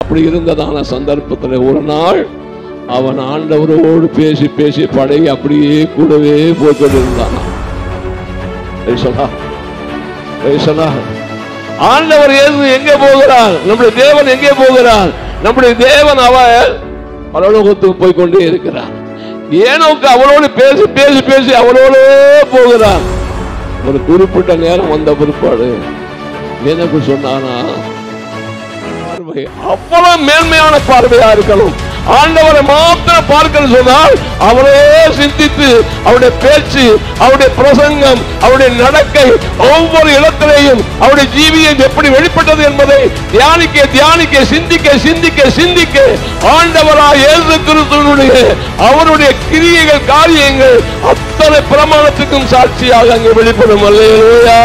அப்படி இருந்ததான சந்தர்ப்பத்தில் ஒரு நாள் அவன் ஆண்டவரோடு பேசி பேசி பழகி அப்படியே கூடவே போய் கொண்டிருந்தான் பேசலாம் பேசலாம் ஆண்டவர் இயேசு எங்கே போகிறார் நம்முடைய தேவன் எங்கே போகிறார் நம்முடைய தேவன் அவர் பரலோகத்துக்கு போய் கொண்டே இருக்கிறார் ஏனோக்கு அவளோடு பேசி பேசி பேசி அவளோடு போகிறார் ஒரு குறிப்பிட்ட நேரம் வந்த பிற்பாடு எனக்கு சொன்னானா பார்வை அவ்வளவு மேன்மையான பார்வையா இருக்கணும் ஆண்டவரை மாத்திரம் பார்க்கணும் சொன்னால் அவரே சிந்தித்து அவருடைய பேச்சு அவருடைய பிரசங்கம் அவருடைய நடக்கை ஒவ்வொரு இடத்திலேயும் அவருடைய ஜீவியம் எப்படி வெளிப்பட்டது என்பதை தியானிக்க தியானிக்க சிந்திக்க சிந்திக்க சிந்திக்க ஆண்டவராய் இயேசு கிறிஸ்துவனுடைய அவருடைய கிரியைகள் காரியங்கள் அத்தனை பிரமாணத்துக்கும் சாட்சியாக அங்கே வெளிப்படும் அல்லேலூயா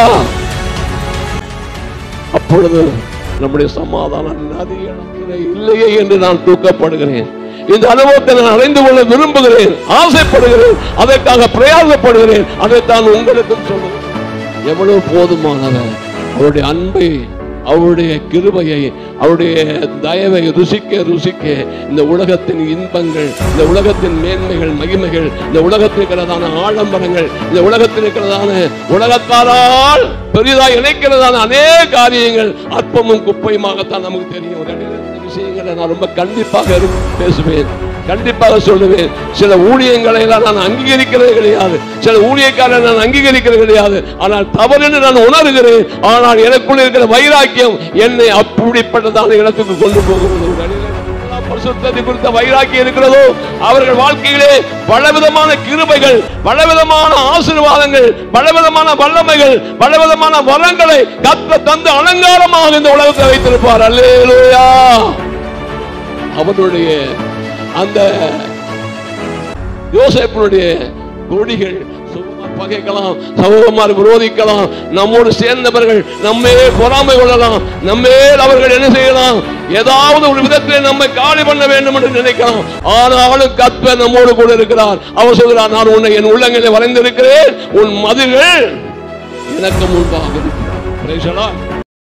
அப்பொழுது நம்முடைய சமாதானம் அதிக இடத்திலே இல்லையே என்று நான் தூக்கப்படுகிறேன் இந்த அனுபவத்தை நான் அடைந்து கொள்ள விரும்புகிறேன் ஆசைப்படுகிறேன் அதற்காக பிரயாசப்படுகிறேன் அதைத்தான் உங்களுக்கும் சொல்லுகிறேன் எவ்வளவு போதுமானவர் அவருடைய அன்பை அவருடைய கிருபையை அவருடைய தயவை ருசிக்க ருசிக்க இந்த உலகத்தின் இன்பங்கள் இந்த உலகத்தின் மேன்மைகள் மகிமைகள் இந்த உலகத்தில் இருக்கிறதான ஆடம்பரங்கள் இந்த உலகத்தில் இருக்கிறதான உலகத்தாரால் பெரிதாய் இணைக்கிறதான அநேக காரியங்கள் அற்பமும் குப்பையுமாகத்தான் நமக்கு தெரியும் ஒரு இடையில இந்த விஷயங்களை நான் ரொம்ப கண்டிப்பாக இரு- பேசுவேன் கண்டிப்பாக சொல்லுவேன் சில ஊழியங்களை எல்லாம் நான் அங்கீகரிக்கிறது கிடையாது சில ஊழியக்காரரை நான் அங்கீகரிக்கிறது கிடையாது ஆனால் தவறு என்று நான் உணர்கிறேன் ஆனால் எனக்குள்ள இருக்கிற வைராக்கியம் என்னை அப்படிப்பட்டதான இடத்துக்கு கொண்டு போகிறது ஒரு அடியில எல்லாம் பரிசுத்தத்தை குறித்த வைராக்கியம் இருக்கிறதோ அவர்கள் வாழ்க்கையிலே பலவிதமான கிருபைகள் பலவிதமான ஆசீர்வாதங்கள் பலவிதமான வல்லமைகள் பலவிதமான வரங்களை கத்த தந்து அலங்காரமாக இந்த உலகத்தை வைத்திருப்பார் அல்லேலூயா அவனுடைய அந்த யோசேப்பனுடைய கொடிகள் சுகமார் பகைக்கலாம் சகோதரமார் விரோதிக்கலாம் நம்மோடு சேர்ந்தவர்கள் நம்மே பொறாமை கொள்ளலாம் நம்மேல் அவர்கள் என்ன செய்யலாம் ஏதாவது ஒரு விதத்திலே நம்மை காலி பண்ண வேண்டும் என்று நினைக்கலாம் ஆனாலும் கத்வ நம்மோடு கூட இருக்கிறார் அவர் சொல்கிறார் நான் உன்னை என் உள்ளங்களை வரைந்திருக்கிறேன் உன் மதில்கள் எனக்கு முன்பாக இருக்கிறார் Praise the Lord.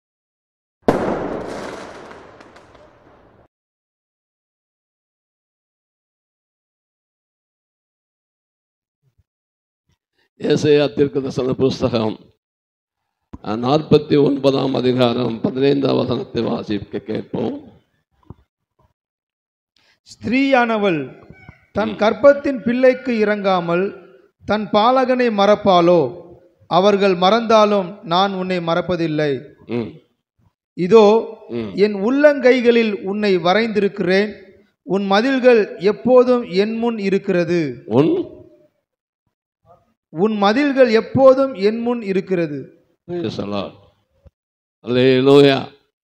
ஏசையா தீர்க்கதரிசன புஸ்தகம் நாற்பத்தி ஒன்பதாம் அதிகாரம் பதினைந்தாம் வசனத்தை வாசிக்க கேட்போம் ஸ்திரீயானவள் தன் கற்பத்தின் பிள்ளைக்கு இறங்காமல் தன் பாலகனை மறப்பாளோ அவர்கள் மறந்தாலும் நான் உன்னை மறப்பதில்லை ம், இதோ ம். என் உள்ளங்கைகளில் உன்னை வரைந்திருக்கிறேன் உன் மதில்கள் எப்போதும் என் முன் இருக்கிறது உன் உன் மதில்கள் எப்போதும் என் முன் இருக்கிறது Praise the Lord. Hallelujah.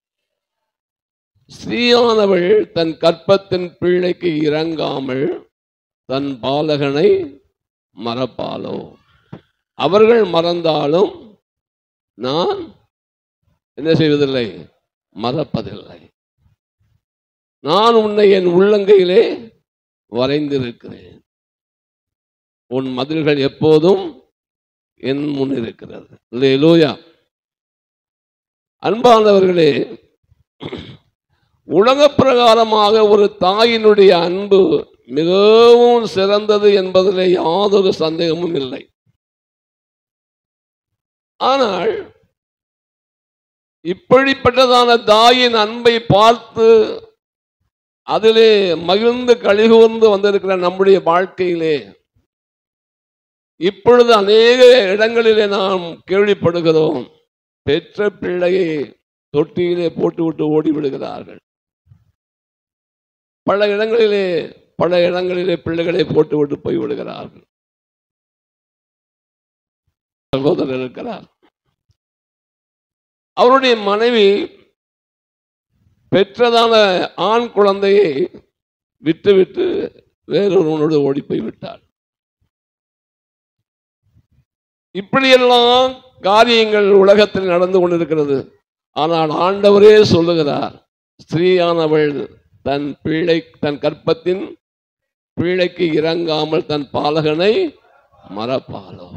ஸ்ரீயானவள் தன் கற்பத்தின் பிள்ளைக்கு இறங்காமல் தன் பாலகனை மறப்பாளோ அவர்கள் மறந்தாலும் நான் என்ன செய்வதில்லை மறப்பதில்லை நான் உன்னை என் உள்ளங்கையிலே வரைந்திருக்கிறேன் உன் மதில்கள் எப்போதும் என் முன் இருக்கிறது இல்லையா அன்பானவர்களே உலக பிரகாரமாக ஒரு தாயினுடைய அன்பு மிகவும் சிறந்தது என்பதில் யாதொரு சந்தேகமும் இல்லை ஆனால் இப்படிப்பட்டதான தாயின் அன்பை பார்த்து அதிலே மகிழ்ந்து கழிகூர்ந்து வந்திருக்கிற நம்முடைய வாழ்க்கையிலே இப்பொழுது அநேக இடங்களிலே நாம் கேள்விப்படுகிறோம் பெற்ற பிள்ளையை தொட்டியிலே போட்டுவிட்டு ஓடி விடுகிறார்கள் பல இடங்களிலே பல இடங்களிலே பிள்ளைகளை போட்டுவிட்டு போய் விடுகிறார்கள் சகோதரர் இருக்கிறார் அவருடைய மனைவி பெற்றதான ஆண் குழந்தையை விட்டுவிட்டு வேறொருவனோடு ஓடி போய் விட்டார் இப்படியெல்லாம் காரியங்கள் உலகத்தில் நடந்து கொண்டிருக்கிறது ஆனால் ஆண்டவரே சொல்லுகிறார் ஸ்திரீயானவள் தன் பிள்ளை தன் கற்பத்தின் பிள்ளைக்கு இறங்காமல் தன் பாலகனை மறப்பாளோ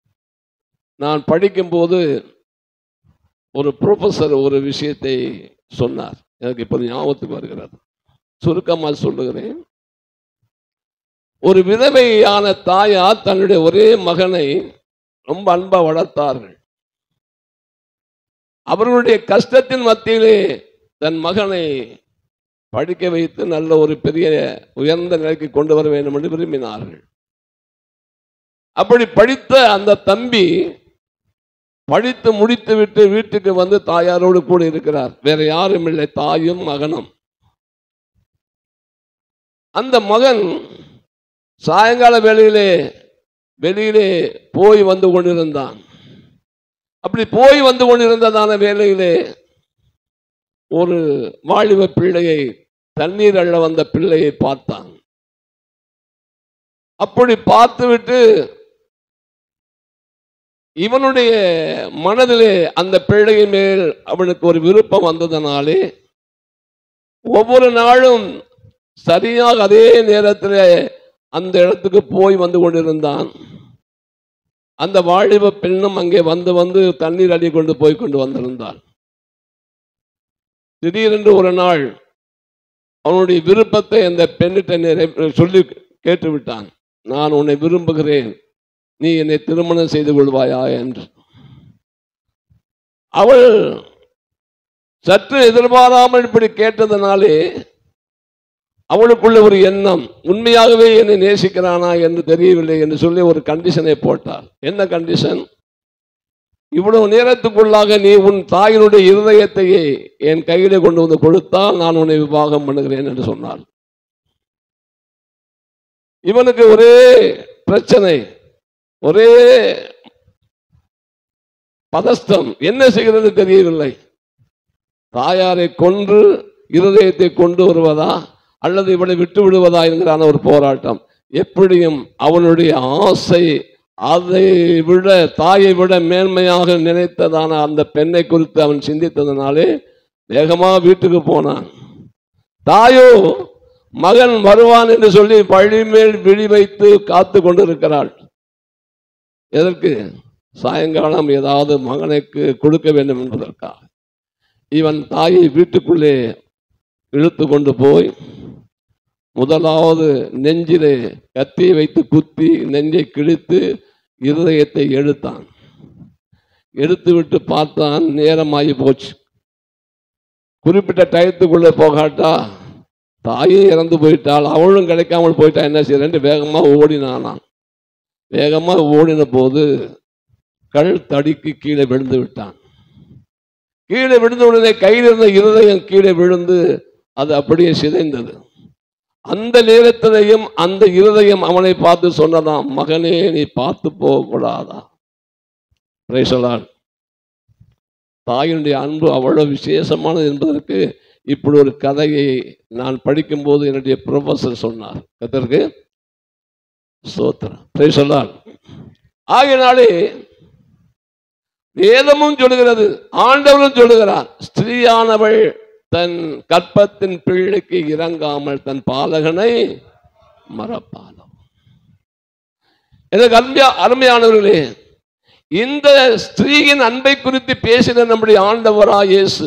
நான் படிக்கும்போது ஒரு ப்ரொஃபஸர் ஒரு விஷயத்தை சொன்னார் எனக்கு இப்போது ஞாபகத்துக்கு வருகிறது சுருக்கமாக சொல்லுகிறேன் ஒரு விதவையான தாயார் தன்னுடைய ஒரே மகனை ரொம்ப அன்பா வளர்த்தார்கள் அவர்களுடைய கஷ்டத்தின் மத்தியிலே தன் மகனை படிக்க வைத்து நல்ல ஒரு பெரிய உயர்ந்த நிலைக்கு கொண்டு வர வேண்டும் என்று விரும்பினார்கள் அப்படி படித்த அந்த தம்பி படித்து முடித்துவிட்டு வீட்டுக்கு வந்து தாயாரோடு கூட இருக்கிறார் வேற யாரும் இல்லை தாயும் மகனும் அந்த மகன் சாயங்கால வேளையிலே வெளியிலே போய் வந்து கொண்டிருந்தான் அப்படி போய் வந்து கொண்டிருந்ததான வேளையிலே ஒரு வாலிப பிள்ளையை தண்ணீர் அள்ள வந்த பிள்ளையை பார்த்தான் அப்படி பார்த்துவிட்டு இவனுடைய மனதிலே அந்த பிள்ளையின் மேல் அவனுக்கு ஒரு விருப்பம் வந்ததனாலே ஒவ்வொரு நாளும் சரியாக அதே நேரத்தில் அந்த இடத்துக்கு போய் வந்து கொண்டிருந்தான் அந்த வாலிப பெண்ணும் அங்கே வந்து வந்து தண்ணீர் அடி கொண்டு போய் கொண்டு வந்திருந்தான் திடீரென்று ஒரு நாள் அவனுடைய விருப்பத்தை அந்த பெண்ணிட்ட நிறை சொல்லி கேட்டு விட்டான் நான் உன்னை விரும்புகிறேன் நீ என்னை திருமணம் செய்து கொள்வாயா என்று அவள் சற்று எதிர்பாராமல் இப்படி கேட்டதனாலே அவளுக்குள்ள ஒரு எண்ணம் உண்மையாகவே என்னை நேசிக்கிறானா என்று தெரியவில்லை என்று சொல்லி ஒரு கண்டிஷனை போட்டார் என்ன கண்டிஷன் இவ்வளவு நேரத்துக்குள்ளாக நீ உன் தாயினுடைய இருதயத்தையே என் கையிலே கொண்டு வந்து கொடுத்தால் நான் உன்னை விவாகம் பண்ணுகிறேன் என்று சொன்னார் இவனுக்கு ஒரே பிரச்சனை ஒரே பதஸ்தம் என்ன செய்கிறது தெரியவில்லை தாயாரை கொன்று இருதயத்தை கொண்டு வருவதா அல்லது இவளை விட்டு விடுவதா என்கிறான ஒரு போராட்டம் எப்படியும் அவனுடைய ஆசை அதை விட தாயை விட மேன்மையாக நினைத்ததான அந்த பெண்ணை குறித்து அவன் சிந்தித்ததனாலே வேகமாக வீட்டுக்கு போனான் தாயோ மகன் வருவான் என்று சொல்லி பழி மேல் விழி வைத்து காத்து கொண்டிருக்கிறாள் எதற்கு சாயங்காலம் ஏதாவது மகனுக்கு கொடுக்க வேண்டும் என்பதற்காக இவன் தாயை வீட்டுக்குள்ளே இழுத்து கொண்டு போய் முதலாவது நெஞ்சிலே கத்தியை வைத்து குத்தி நெஞ்சை கிழித்து இருதயத்தை எடுத்தான் எடுத்து விட்டு பார்த்தான் நேரமாகி போச்சு குறிப்பிட்ட டயத்துக்குள்ளே போகாட்டா தாயும் இறந்து போயிட்டாள் அவளும் கிடைக்காமல் போயிட்டா என்ன செய்யறேன்ட்டு வேகமாக ஓடினானான் வேகமாக ஓடின போது கல் தடிக்கு கீழே விழுந்து விட்டான் கீழே விழுந்த உடனே கையில் இருந்த இருதயம் கீழே விழுந்து அது அப்படியே சிதைந்தது அந்த நேரத்திலையும் அந்த இருதயம் அவனை பார்த்து சொன்னதாம் மகனே நீ பார்த்து போகக்கூடாதா பிரேசலால் தாயினுடைய அன்பு அவ்வளவு விசேஷமானது என்பதற்கு இப்படி ஒரு கதையை நான் படிக்கும்போது என்னுடைய ப்ரொஃபஸர் சொன்னார் கத்தருக்கு ஸ்தோத்திரம் பிரேசலால் ஆகினாலே வேதமும் சொல்லுகிறது ஆண்டவரும் சொல்லுகிறார் ஸ்திரீயானவள் தன் கற்பத்தின் பிள்ளைக்கு இறங்காமல் தன் பாலகனை மறப்பாலும் எனக்கு அருமையா அருமையானவர்களே இந்த ஸ்திரீயின் அன்பை குறித்து பேசின நம்முடைய ஆண்டவரா இயேசு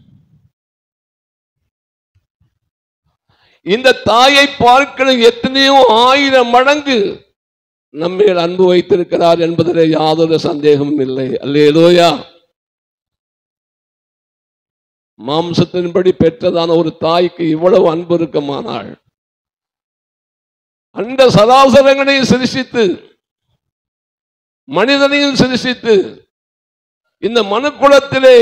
இந்த தாயை பார்க்கணும் எத்தனையோ ஆயிரம் மடங்கு நம்மேல் அன்பு வைத்திருக்கிறார் என்பதில் யாதொரு சந்தேகமும் இல்லை அல்லேலோயா மாம்சத்தின்படி பெற்றதான ஒரு தாய்க்கு இவ்வளவு அன்பு இருக்குமானாள் அந்த சதாசரங்களையும் சிருஷித்து மனிதனையும் சிருஷித்து இந்த மனுக்குலத்திலே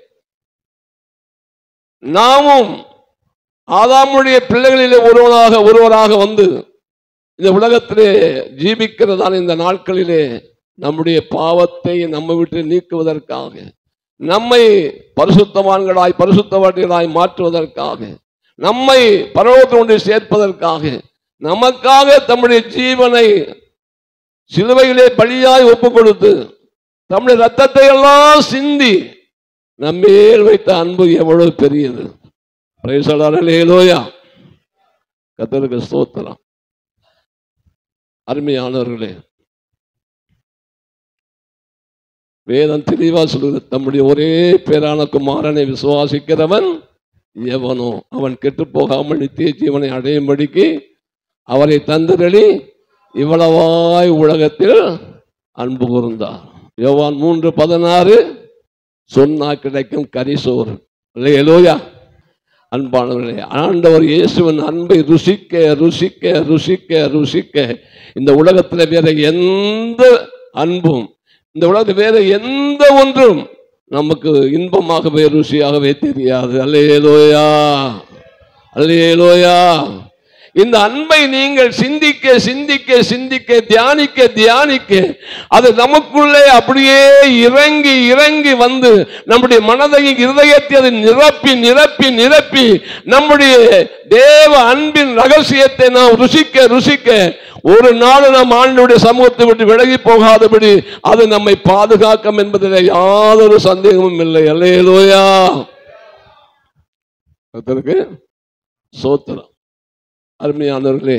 நாமும் ஆதாமுடைய பிள்ளைகளிலே ஒருவனாக ஒருவராக வந்து இந்த உலகத்திலே ஜீவிக்கிறதான இந்த நாட்களிலே நம்முடைய பாவத்தை நம்ம விட்டு நீக்குவதற்காக நம்மை பரிசுத்தவான்களாய் பரிசுத்தவான்களாய் மாற்றுவதற்காக நம்மை பரவத்தோடு சேர்ப்பதற்காக நமக்காக தம்முடைய ஜீவனை சிலுவையிலே பலியாய் ஒப்பு கொடுத்து தம்முடைய ரத்தத்தை எல்லாம் சிந்தி நம்மேல் வைத்த அன்பு எவ்வளவு பெரியது பிரேசலாலேலோயா கத்தருக்கு ஸ்தோத்திரம் அருமையானவர்களே வேதம் தெளிவா சொல்லுது தம்முடைய ஒரே பேரான குமாரனை விசுவாசிக்கிறவன் எவனோ அவன் கெட்டு போகாமல் நித்திய ஜீவனை அடையும்படிக்கு அவரை தந்தரளி இவ்வளவாய் உலகத்தில் அன்பு கூர்ந்தார் யோவான் மூன்று பதினாறு சொன்னா கிடைக்கும் கரிசோறு இல்லையா அன்பானவர்களே ஆண்டவர் இயேசுவின் அன்பை ருசிக்க ருசிக்க ருசிக்க ருசிக்க இந்த உலகத்தில் வேற எந்த அன்பும் இந்த உலகத்தில் வேற எந்த ஒன்றும் நமக்கு இன்பமாகவே ருசியாகவே தெரியாது அல்லேலோயா அல்லேலோயா இந்த அன்பை நீங்கள் சிந்திக்க சிந்திக்க சிந்திக்க தியானிக்க தியானிக்க அது நமக்குள்ளே அப்படியே இறங்கி இறங்கி வந்து நம்முடைய மனதையும் இருதயத்தை அது நிரப்பி நிரப்பி நிரப்பி நம்முடைய தேவ அன்பின் ரகசியத்தை நாம் ருசிக்க ருசிக்க ஒரு நாள் நாம் ஆண்டவருடைய சமூகத்தை விட்டு விலகி போகாதபடி அது நம்மை பாதுகாக்கும் என்பதில் யாதொரு சந்தேகமும் இல்லை அல்லேலோயா கர்த்தருக்கு சோத்திரம் அருமையானவர்களே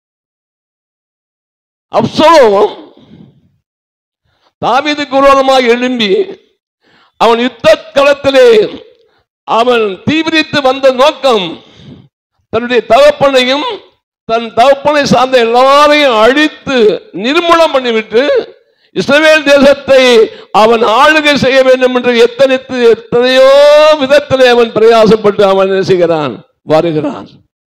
அப்சலோம் தாவீதுக்கு விரோதமாக எழும்பி அவன் யுத்த களத்திலே அவன் தீவிரித்து வந்த நோக்கம் தன்னுடைய தகப்பனையும் தன் தகப்பனை சார்ந்த எல்லாரையும் அழித்து நிர்மூலம் பண்ணிவிட்டு இஸ்ரவேல் தேசத்தை அவன் ஆளுகை செய்ய வேண்டும் என்று எத்தனைத்து எத்தனையோ விதத்திலே அவன் பிரயாசப்பட்டு அவன் என்ன செய்கிறான் வருகிறான்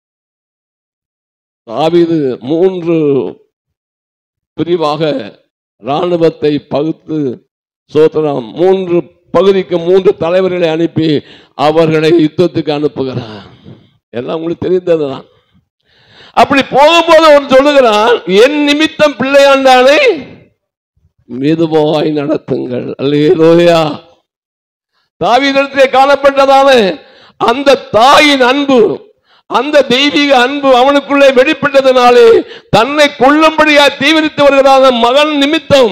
தாவீது மூன்று பிரிவாக இராணுவத்தை பகுத்து சோத்திரம் மூன்று பகுதிக்கு மூன்று தலைவர்களை அனுப்பி அவர்களை யுத்தத்துக்கு அனுப்புகிறான் எல்லாம் உங்களுக்கு தெரிந்ததுதான் அப்படி போகும்போது அவன் சொல்லுகிறான் என் நிமித்தம் பிள்ளையாண்டானை மெதுவாய் நடத்துங்கள் அல்லேலோயா தாவீதத்திலே காணப்பட்டதான அந்த தாயின் அன்பு அந்த தெய்வீக அன்பு அவனுக்குள்ளே வெளிப்பட்டதனாலே தன்னை கொல்லும்படியா தீவிரித்து வருகிறான மகன் நிமித்தம்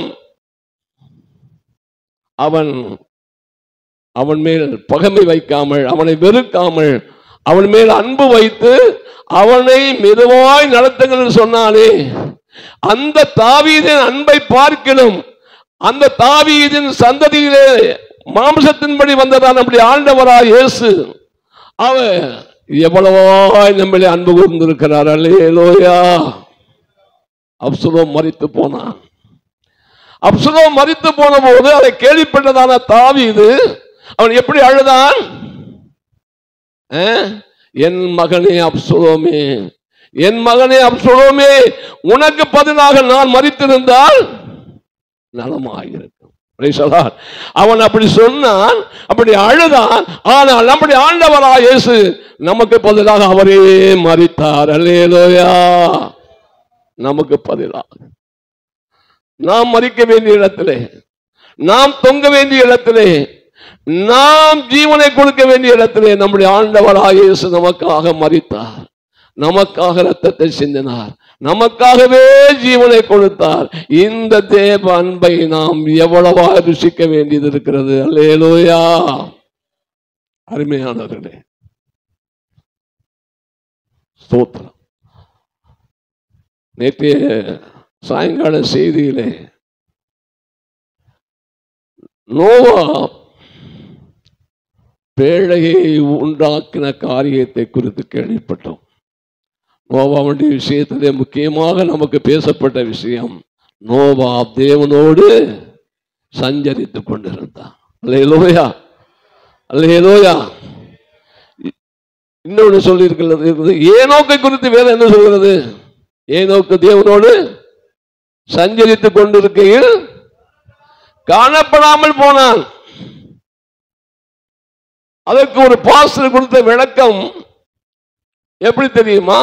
அவன் அவன் மேல் பகைமை வைக்காமல் அவனை வெறுக்காமல் அவன் மேல் அன்பு வைத்து அவனை மெதுவாய் நடத்துங்கள் என்று சொன்னானே அந்த தாவீதின் அன்பை பார்க்கணும் அந்த தாவீதின் சந்ததியிலே மாம்சத்தின்படி வந்ததான் நம்முடைய ஆண்டவராய் இயேசு அவர் எவ்வளவாய் நம்மளே அன்பு கூர்ந்திருக்கிறார் அல்லேலோயா அப்சுலோம் மறித்து போனான் அப்சுலோம் மறித்து போன போது அதை கேள்விப்பட்டதான தாவீது அவன் எப்படி அழுதான் ஆ? என் மகனே அப்சுலோமே என் மகனே அப்சுலோமே உனக்கு பதிலாக நான் மறித்திருந்தால் நலமாயிருக்கும் Praise the Lord. அவன் அப்படி சொன்னான் அப்படி அழுதான் ஆனால் நம்முடைய ஆண்டவராக இயேசு நமக்கு பதிலாக அவரே மறித்தார் அல்லேலோயா நமக்கு பதிலாக நாம் மறிக்க வேண்டிய இடத்திலே நாம் தொங்க வேண்டிய இடத்திலே நாம் ஜீவனை கொடுக்க வேண்டிய இடத்திலே நம்முடைய ஆண்டவராக இயேசு நமக்காக மறித்தார் நமக்காக ரத்தத்தை சிந்தினார் நமக்காகவே ஜீவனை கொடுத்தார் இந்த தேவ அன்பை நாம் எவ்வளவா ருசிக்க வேண்டியது இருக்கிறது அல்லேலூயா அருமையானவர்களே ஸ்தோத்திரம் நேற்றைய சாயங்கால செய்தியிலே நோவா பேழையை உண்டாக்கின காரியத்தை குறித்து கேள்விப்பட்டோம் நோவாவுடைய விஷயத்திலே முக்கியமாக நமக்கு பேசப்பட்ட விஷயம் நோவா தேவனோடு சஞ்சரித்துக் கொண்டிருந்தான் அல்லேலூயா அல்லேலூயா இன்னொன்று சொல்லி இருக்கிறது ஏனோக்கை குறித்து வேற என்ன சொல்கிறது ஏனோக்கு தேவனோடு சஞ்சரித்துக் கொண்டிருக்கையில் காணப்படாமல் போனான் அதற்கு ஒரு பாஸ்டர் கொடுத்த விளக்கம் எப்படி தெரியுமா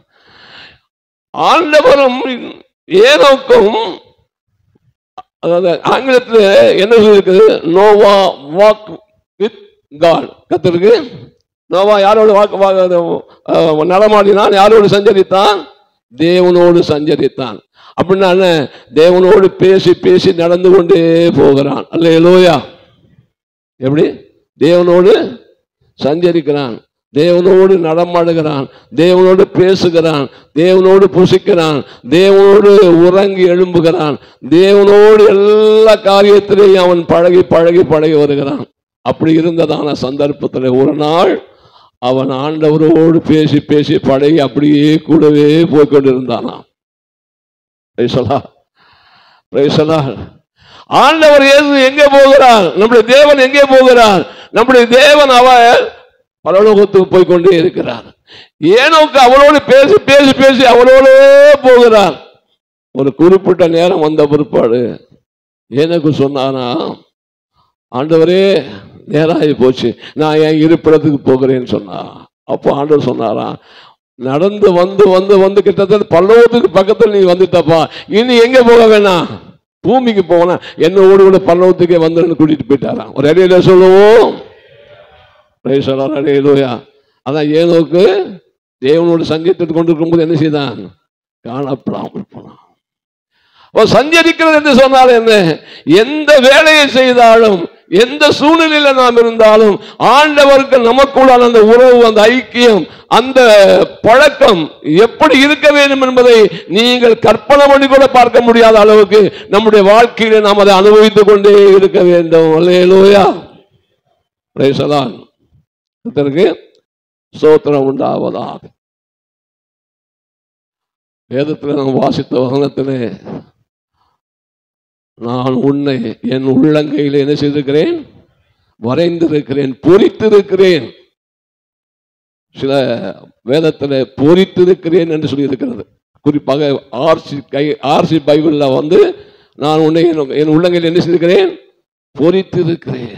ஆண்டவரும் ஏனோக்கும் அதாவது ஆங்கிலத்தில் என்ன சொல்லியிருக்குது நோவா வாக் வித் காட் கத்திருக்கு நோவா யாரோடு வாக்கு வா- அஹ், நடமாடினான் யாரோடு சஞ்சரித்தான் தேவனோடு சஞ்சரித்தான் அப்படின்னா என்ன? தேவனோடு பேசி பேசி நடந்து கொண்டே போகிறான் அல்ல லோயா எப்படி தேவனோடு சஞ்சரிக்கிறான் தேவனோடு நடமாடுகிறான் தேவனோடு பேசுகிறான் தேவனோடு புசிக்கிறான் தேவனோடு உறங்கி எழும்புகிறான் தேவனோடு எல்லா காரியத்திலையும் அவன் பழகி பழகி பழகி வருகிறான் அப்படி இருந்ததான சந்தர்ப்பத்தில் ஒரு நாள் அவன் ஆண்டவரோடு பேசி பேசி பழகி அப்படியே கூடவே போய் கொண்டிருந்தானாம் பிரைசலா பிரைசலா ஆண்டவர் இயேசு எங்கே போகிறார் நம்முடைய தேவன் எங்கே போகிறார் நம்முடைய தேவன் அவர் பரலோகத்துக்கு போய் கொண்டே இருக்கிறார் ஏனோக்கு அவரோடு பேசி பேசி பேசி அவரோடே போகிறார் ஒரு குறிப்பிட்ட நேரம் வந்த பிற்பாடு எனக்கு சொன்னானா ஆண்டவரே நேராகி போச்சு நான் என் இருப்பிடத்துக்கு போகிறேன்னு சொன்னா அப்போ ஆண்டவர் சொன்னாரா நடந்து வந்து வந்து வந்து கிட்டத்தட்ட பல்லவத்துக்கு பக்கத்தில் நீ வந்துட்டப்பா இனி எங்க போக வேணாம் பூமிக்கு போனா என்னோடு கூட பல்லவத்துக்கே வந்துன்னு கூட்டிட்டு போயிட்டாராம் ஒரு அடியில சொல்லுவோம் அடையிலோயா அதான் ஏனோக்கு தேவனோடு சங்கீதத்தை கொண்டிருக்கும் போது என்ன செய்தான் காணப்படாமல் போனான் அப்ப சஞ்சரிக்கிறது என்று சொன்னால் என்ன எந்த வேலையை செய்தாலும் எந்த சூழ்நிலையில நாம் இருந்தாலும் ஆண்டவருக்கு நமக்குள்ளான அந்த உறவு அந்த ஐக்கியம் அந்த பழக்கம் எப்படி இருக்க வேண்டும் என்பதை நீங்கள் கற்பனை பண்ணி கூட பார்க்க முடியாத அளவுக்கு நம்முடைய வாழ்க்கையில நாம் அதை அனுபவித்துக் கொண்டே இருக்க வேண்டும் அல்லேலூயா பிரைசலான் கர்த்தருக்கு ஸ்தோத்திரம் உண்டாவதாக வேதத்தில் நாம் வாசித்த வசனத்திலே நான் உன்னை என் உள்ளங்கையில் என்ன செய்திருக்கிறேன் வரைந்திருக்கிறேன் பொறித்திருக்கிறேன் சில வேதத்தில் பொறித்திருக்கிறேன் என்று சொல்லியிருக்கிறது குறிப்பாக ஆர்சி கை ஆர்சி பைபிளில் வந்து நான் உன்னை என் என் உள்ளங்கையில் என்ன செய்திருக்கிறேன் பொறித்திருக்கிறேன்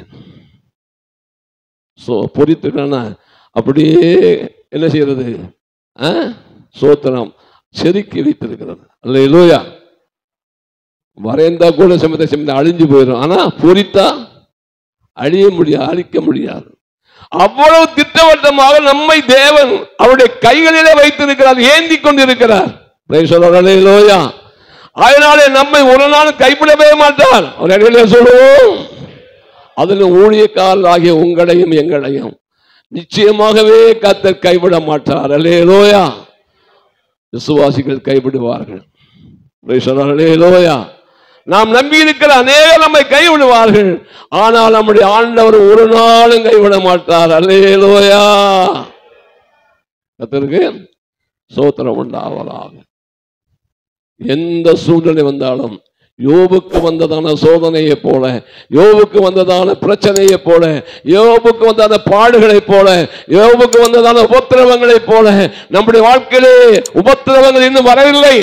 ஸோ பொறித்திருக்கிறேன்னா அப்படியே என்ன செய்யறது ஆ? சோத்திரம் செதுக்கி வைத்திருக்கிறது அல்ல லூயா வரைந்தா கூட சமயத்தை சமயத்தை அழிஞ்சு போயிடும் ஆனா பொறித்தா அழிய முடியாது அழிக்க முடியாது அவ்வளவு திட்டவட்டமாக நம்மை தேவன் அவருடைய கைகளிலே வைத்திருக்கிறார் ஏந்தி கொண்டிருக்கிறார் Praise the Lord. Hallelujah. அதனாலே நம்மை ஒரு நாள் கைவிடவே மாட்டார் ஒரு இடையில சொல்லுவோம் அதில் ஊழியக்காரராகிய உங்களையும் எங்களையும் நிச்சயமாகவே கத்தர் கைவிட மாட்டார் அல்லேலோயா விசுவாசிகள் கைவிடுவார்கள் Praise the Lord. Hallelujah. நாம் நம்பி இருக்கிற அநேக நம்மை கைவிடுவார்கள் ஆனால் நம்முடைய ஆண்டவர் ஒரு நாளும் கைவிட மாட்டார் அல்லேலோயா கத்தருக்கு சோத்திரம் உண்டாவதாக எந்த சூழ்நிலை வந்தாலும் யோபுக்கு வந்ததான சோதனையை போல யோபுக்கு வந்ததான பிரச்சனையை போல யோபுக்கு வந்ததான பாடுகளை போல யோபுக்கு வந்ததான உபத்திரவங்களை போல நம்முடைய வாழ்க்கையிலே உபத்திரவங்கள் இன்னும் வரவில்லை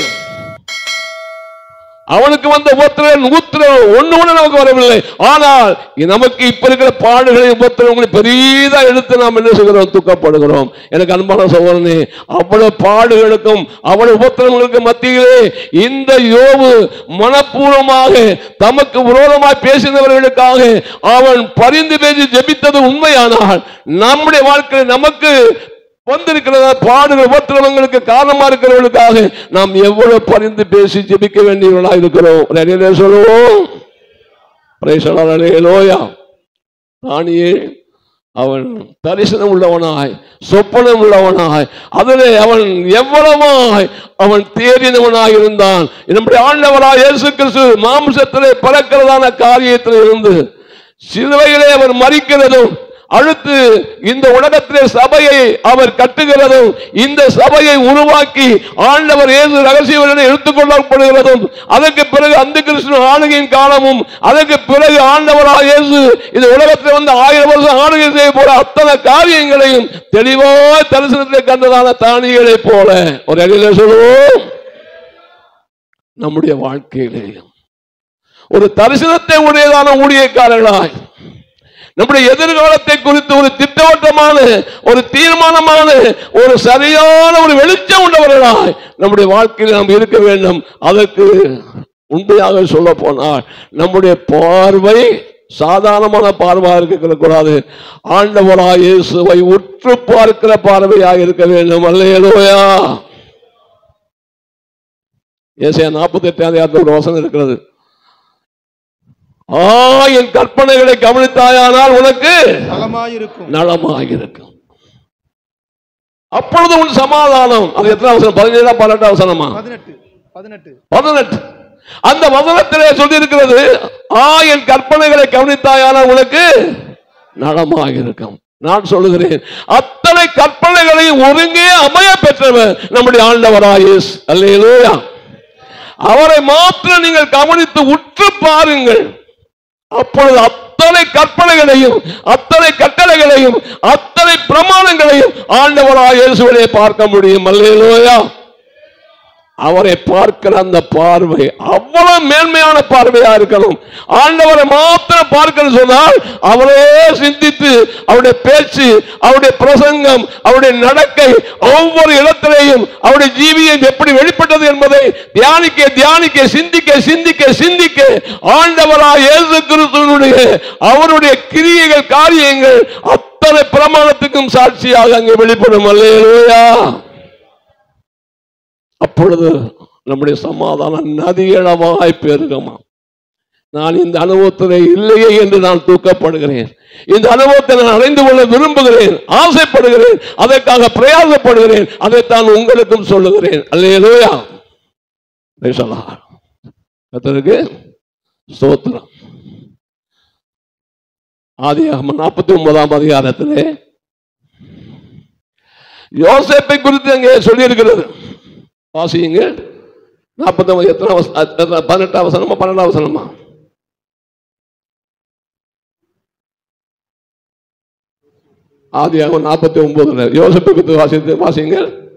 அவனுக்கு வந்த உபத்திரம் உத்தரவு ஒண்ணு ஒண்ணு நமக்கு வரவில்லை ஆனால் நமக்கு இப்ப இருக்கிற பாடுகளை உபத்திரவங்களை பெரிதா எடுத்து நாம் என்ன செய்கிறோம் துக்கப்படுகிறோம் எனக்கு அன்பான சகோதரனே அவ்வளவு பாடுகளுக்கும் அவ்வளவு உபத்திரவங்களுக்கு மத்தியிலே இந்த யோபு மனப்பூர்வமாக தமக்கு விரோதமாய் பேசினவர்களுக்காக அவன் பரிந்து பேசி ஜெபித்தது உண்மையானால் நம்முடைய வாழ்க்கையில் நமக்கு வந்திருக்கிறதா பாடுகள் உபத்திரவங்களுக்கு காரணமா இருக்கிறவர்களுக்காக நாம் எவ்வளவு பரிந்து பேசி ஜெபிக்க வேண்டியவர்களா இருக்கிறோம் ஒரு அடியிலே சொல்லுவோம் Praise the Lord. Hallelujah. தானியே அவன் தரிசனம் உள்ளவனாய் சொப்பனம் உள்ளவனாய் அதிலே அவன் எவ்வளவாய் அவன் தேறினவனாய் இருந்தான் நம்முடைய ஆண்டவராய் இயேசு கிறிஸ்து மாம்சத்திலே பறக்கிறதான காரியத்தில் இருந்து சிலுவையிலே அவர் மறிக்கிறதும் அடுத்து இந்த உலகத்திலே சபையை அவர் கட்டுகிறதும் இந்த சபையை உருவாக்கி ஆண்டவர் இயேசு ரகசியம் எடுத்துக்கொள்ளப்படுகிறதும் அதற்கு பிறகு அந்த கிருஷ்ண ஆளுகையின் காலமும் அதற்கு பிறகு ஆண்டவராக இயேசு இந்த உலகத்தில் வந்து ஆயிரம் வருஷம் ஆளுகை செய்ய போற அத்தனை காரியங்களையும் தெளிவாய் தரிசனத்தில் கண்டதான தானிகளை போல ஒரு அடியில சொல்லுவோம் நம்முடைய வாழ்க்கையிலேயும் ஒரு தரிசனத்தை உடையதான ஊழியக்காரர்களாய் நம்முடைய எதிர்காலத்தை குறித்து ஒரு திட்டவட்டமான ஒரு தீர்மானமான ஒரு சரியான ஒரு வெளிச்சம் உள்ளவர்களாய் நம்முடைய வாழ்க்கையில் நாம் இருக்க வேண்டும் அதற்கு உண்மையாக சொல்ல போனால் நம்முடைய பார்வை சாதாரணமான பார்வையாக இருக்க கூடாது ஆண்டவராய் இயேசுவை உற்று பார்க்கிற பார்வையாக இருக்க வேண்டும் அல்லையலோயா ஏசியா நாற்பத்தி எட்டாம் ஒரு வசனம் இருக்கிறது ஆ என் கற்பனைகளை கவனித்தாயானால் உனக்கு நலமாயிருக்கும் நலமாயிருக்கும் அப்பொழுது உன் சமாதானம் அது எத்தனை அவசரம் பதினேழாம் பன்னெண்டாம் அவசரமா பதினெட்டு பதினெட்டு பதினெட்டு அந்த வசனத்திலே சொல்லி இருக்கிறது ஆ என் கற்பனைகளை கவனித்தாயானால் உனக்கு நலமாயிருக்கும் நான் சொல்லுகிறேன் அத்தனை கற்பனைகளையும் ஒருங்கே அமைய பெற்றவர் நம்முடைய ஆண்டவராயேஸ் அல்லேலூயா அவரை மாத்திரம் நீங்கள் கவனித்து உற்று பாருங்கள் அப்பொழுது அத்தனை கற்பனைகளையும் அத்தனை கட்டளைகளையும் அத்தனை பிரமாணங்களையும் ஆண்டவராக இயேசுவிலே பார்க்க முடியும் அல்லேலூயா அவரை பார்க்கிற அந்த பார்வை அவ்வளவு மேன்மையான பார்வையா இருக்கணும் ஆண்டவரை மாத்திரம் பார்க்கணும் சொன்னால் அவரே சிந்தித்து அவருடைய பேச்சு அவருடைய பிரசங்கம் அவருடைய நடக்கை ஒவ்வொரு இடத்திலேயும் அவருடைய ஜீவியம் எப்படி வெளிப்பட்டது என்பதை தியானிக்க தியானிக்க சிந்திக்க சிந்திக்க சிந்திக்க ஆண்டவராக இயேசு கிறிஸ்துவனுடைய அவருடைய கிரியைகள் காரியங்கள் அத்தனை பிரமாணத்துக்கும் சாட்சியாக அங்கே வெளிப்படும் அல்லேலூயா அப்பொழுது நம்முடைய சமாதானம் நதியளவாய் பெருகமா நான் இந்த அனுபவத்திலே இல்லையே என்று நான் தூக்கப்படுகிறேன் இந்த அனுபவத்தை நான் அடைந்து கொள்ள விரும்புகிறேன் ஆசைப்படுகிறேன் அதற்காக பிரயாசப்படுகிறேன் அதைத்தான் உங்களுக்கும் சொல்லுகிறேன் அல்லேலூயா கத்தருக்கு ஸ்தோத்திரம் ஆதியாகமம் நாற்பத்தி ஒன்பதாம் அதிகாரத்திலே யோசேப்பை குறித்து அங்கே சொல்லியிருக்கிறது வாசியுங்க நாற்பத்தி எத்தனை வச- எத்தனை- பதினெட்டாம் வசனமா பன்னெண்டாம் வசனமா ஆதியாகமம் நாற்பத்தி ஒன்பதுல யோசேப்பை குறித்து வாசித்து வாசிங்க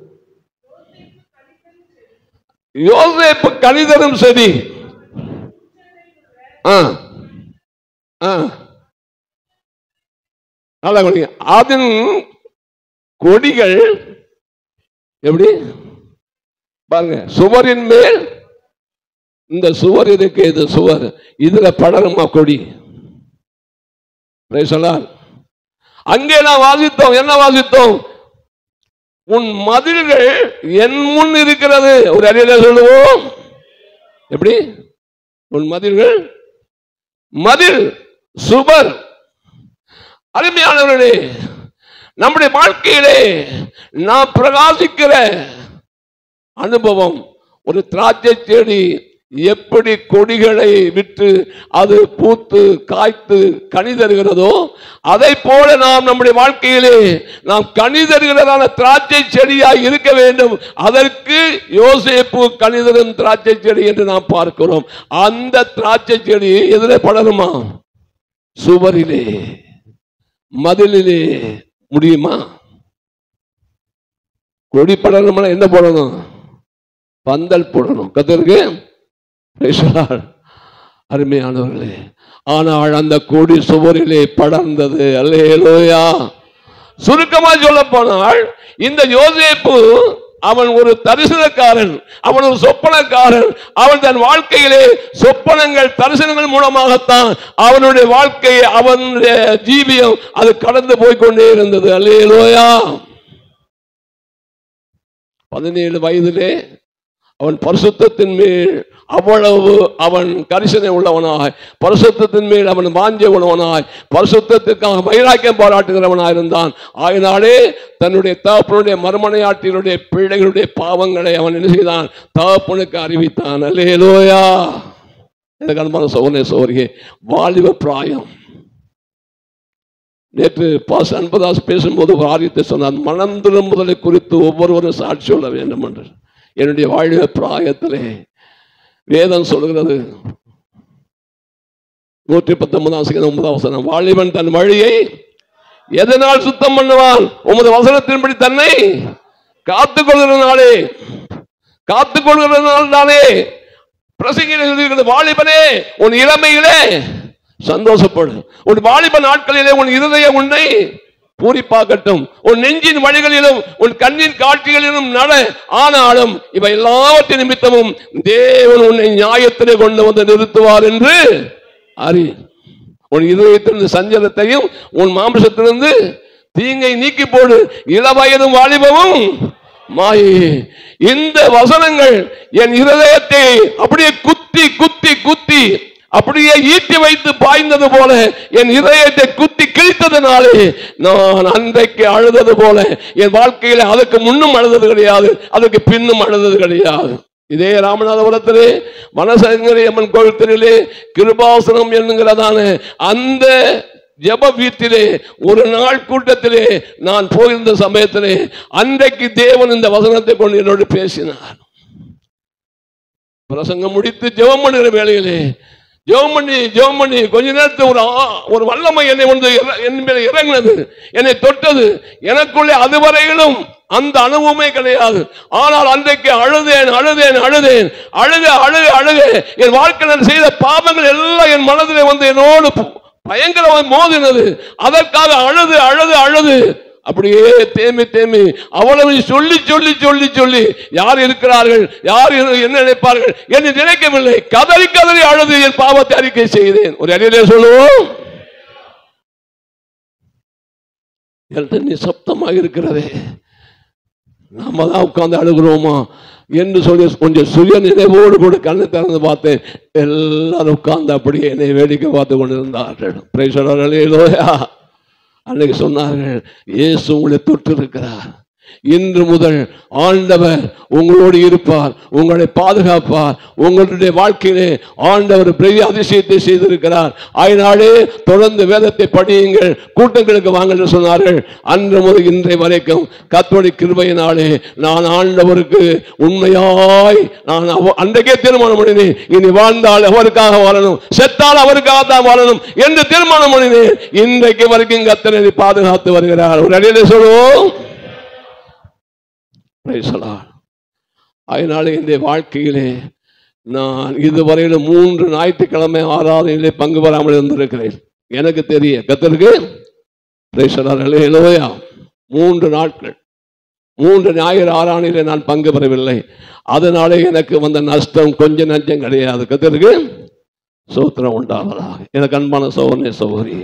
யோசேப்பு கணிதரும் சரி ஆ ஆ நல்லா கவனிங்க. அதன் கொடிகள் எப்படி பாருங்க சுவரின் மேல் இந்த சுவர் இருக்கு இது சுவர் இதுல படருமா கொடி Praise the Lord. அங்கே நான் வாசித்தோம் என்ன வாசித்தோம் உன் மதில்கள் என் முன் இருக்கிறது ஒரு அறியல சொல்லுவோம் எப்படி உன் மதில்கள் மதில் சுவர் அருமையானவர்களே நம்முடைய வாழ்க்கையிலே நாம் பிரகாசிக்கிற அனுபவம் ஒரு திராட்சை செடி எப்படி கொடிகளை விட்டு அது பூத்து காய்த்து கனி தருகிறதோ அதை போல நாம் நம்முடைய வாழ்க்கையிலே நாம் கனி தருகிறதான திராட்சை செடியாய் இருக்க வேண்டும் அதற்கு யோசேப்பு கனிதரும் திராட்சை செடி என்று நாம் பார்க்கிறோம் அந்த திராட்சை செடி எதிரே படருமா சுவரிலே மதிலிலே முடியுமா கொடி படணும்னா என்ன போடணும் பந்தல் போடணும் கத்தருக்கு அருமையானவர்களே ஆனால் அந்த கொடி சுவரிலே படர்ந்தது அல்லேலூயா சுருக்கமா சொல்ல போனால் இந்த யோசேப்பு அவன் ஒரு தரிசனக்காரன் அவன் ஒரு சொப்பனக்காரன் அவன் தன் வாழ்க்கையிலே சொப்பனங்கள் தரிசனங்கள் மூலமாகத்தான் அவனுடைய வாழ்க்கை அவனுடைய ஜீவியம் அது கடந்து போய்க்கொண்டே இருந்தது அல்லேலூயா பதினேழு வயதிலே அவன் பரிசுத்தத்தின் மேல் அவ்வளவு அவன் கரிசனை உள்ளவனாய் பரிசுத்தத்தின் மேல் அவன் வாஞ்ச உள்ளவனாய் பரிசுத்தத்திற்காக வைராக்கியம் பாராட்டுகிறவனாய் இருந்தான் ஆயினாலே தன்னுடைய தகப்பனுடைய மறுமனையாட்டினுடைய பிள்ளைகளுடைய பாவங்களை அவன் என்ன செய்தான் தகப்பனுக்கு அறிவித்தான் அல்லேலூயா எனக்கு அன்பான சோதனை சோரியே வாலிப பிராயம் நேற்று பாஸ் அன்பதாஸ் பேசும்போது ஒரு காரியத்தை சொன்னார் மனம் திரும்புதலை குறித்து ஒவ்வொருவரும் சாட்சி சொல்ல வேண்டும் என்று என்னுடைய வாழ்வு பிராயத்திலே வேதம் சொல்கிறது நூற்றி பத்தொன்பதாம் சங்கீதம் ஒன்பதாம் வசனம் வாலிபன் தன் வழியை எதனால் சுத்தம் பண்ணுவான் உமது வசனத்தின்படி தன்னை காத்துக் கொள்கிறனாலே காத்துக் கொள்கிறதுனால தானே பிரசங்கில எழுதியிருக்கிறது வாலிபனே உன் இளமையிலே சந்தோஷப்படு உன் வாலிப நாட்களிலே உன் இருதயம் உன்னை பூரிப்பாக்கட்டும் உன் நெஞ்சின் வழிகளிலும் உன் கண்ணின் காட்சிகளிலும் நட ஆனாலும் இவை எல்லாவற்றின் நிமித்தமும் தேவன் உன்னை நியாயத்திலே கொண்டு வந்து நிறுத்துவார் என்று அறி உன் இதயத்திலிருந்து சஞ்சலத்தையும் உன் மாம்சத்திலிருந்து தீங்கை நீக்கி போடு இளவயதும் வாலிபமும் மாயே இந்த வசனங்கள் என் இருதயத்தை அப்படியே குத்தி குத்தி குத்தி அப்படியே ஈட்டி வைத்து பாய்ந்தது போல என் இதயத்தை குத்தி கிழித்ததுனாலே நான் அன்றைக்கு அழுதது போல என் வாழ்க்கையில அதுக்கு முன்னும் அழுதது கிடையாது அதுக்கு பின்னும் அழுதது கிடையாது இதே ராமநாதபுரத்திலே வனசங்கரி அம்மன் கோவில் தெருவிலே கிருபாசனம் என்கிறதான அந்த ஜெப வீட்டிலே ஒரு நாள் கூட்டத்திலே நான் போயிருந்த சமயத்திலே அன்றைக்கு தேவன் இந்த வசனத்தை கொண்டு என்னோடு பேசினார் பிரசங்கம் முடித்து ஜெபம் பண்ணுகிற வேளையிலே ஜெபம் பண்ணி ஜெபம் பண்ணி கொஞ்ச நேரத்தில் ஒரு ஆ- ஒரு வல்லமை என்னை வந்து இற- என் மேல இறங்கினது என்னை தொட்டது எனக்குள்ளே அதுவரையிலும் அந்த அனுபவமே கிடையாது ஆனால் அன்றைக்கு அழுதேன் அழுதேன் அழுதேன் அழுக அழுக அழுக என் வாழ்க்கையில் நான் செய்த பாவங்கள் எல்லாம் என் மனதிலே வந்து என்னோடு பு- பயங்கரமாக மோதினது அதற்காக அழுது அழுது அழுது அப்படியே தேம்பி தேம்பி அவ்வளவு சொல்லி சொல்லி சொல்லி சொல்லி யார் இருக்கிறார்கள் யார் இரு- என்ன நினைப்பார்கள் என்று நினைக்கவில்லை கதறி கதறி அழுது என் பாவத்தை அறிக்கை செய்தேன் ஒரு அடியிலே சொல்லுவோம் என்கிட்ட நிசப்தமாக இருக்கிறதே நாம தான் உட்கார்ந்து அழுகிறோமா என்று சொல்லி கொஞ்சம் சுய நினைவோடு கூட கண்ணை திறந்து பார்த்தேன் எல்லாரும் உட்கார்ந்து அப்படியே என்னை வேடிக்கை பார்த்து கொண்டிருந்தார்கள் பிரைசலோயா அன்னைக்கு சொன்னார்கள் இயேசு உங்களை தொட்டு இருக்கிறார் இன்று முதல் ஆண்டவர் உங்களோடு இருப்பார் உங்களை பாதுகாப்பார் உங்களுடைய வாழ்க்கையிலே ஆண்டவர் பெரிய அதிசயத்தை செய்திருக்கிறார் ஆயினாலே தொடர்ந்து வேதத்தை படியுங்கள் கூட்டங்களுக்கு வாங்க என்று சொன்னார்கள் அன்று முதல் இன்றை வரைக்கும் கத்தோடி கிருபையினாலே நான் ஆண்டவருக்கு உண்மையாய் நான் அவ- அன்றைக்கே தீர்மானம் பண்ணினேன் இனி வாழ்ந்தால் அவருக்காக வாழணும் செத்தால் அவருக்காக தான் வாழணும் என்று தீர்மானம் பண்ணினேன் இன்றைக்கு வரைக்கும் கத்தனை பாதுகாத்து வருகிறார் ஒரு அடியிலே சொல்லுவோம் Praise the Lord. அதனால என்னுடைய வாழ்க்கையிலே நான் இதுவரையிலும் மூன்று ஞாயிற்றுக்கிழமை ஆராதனையிலே பங்கு பெறாமல் இருந்திருக்கிறேன் எனக்கு தெரிய கத்தருக்கு Praise the Lord. Hallelujah. மூன்று நாட்கள் மூன்று ஞாயிறு ஆறாணிலே நான் பங்கு பெறவில்லை அதனாலே எனக்கு வந்த நஷ்டம் கொஞ்சம் நஞ்சம் கிடையாது கத்தருக்கு சோத்திரம் உண்டாவதாக எனக்கு அன்பான சோதனை சோதரி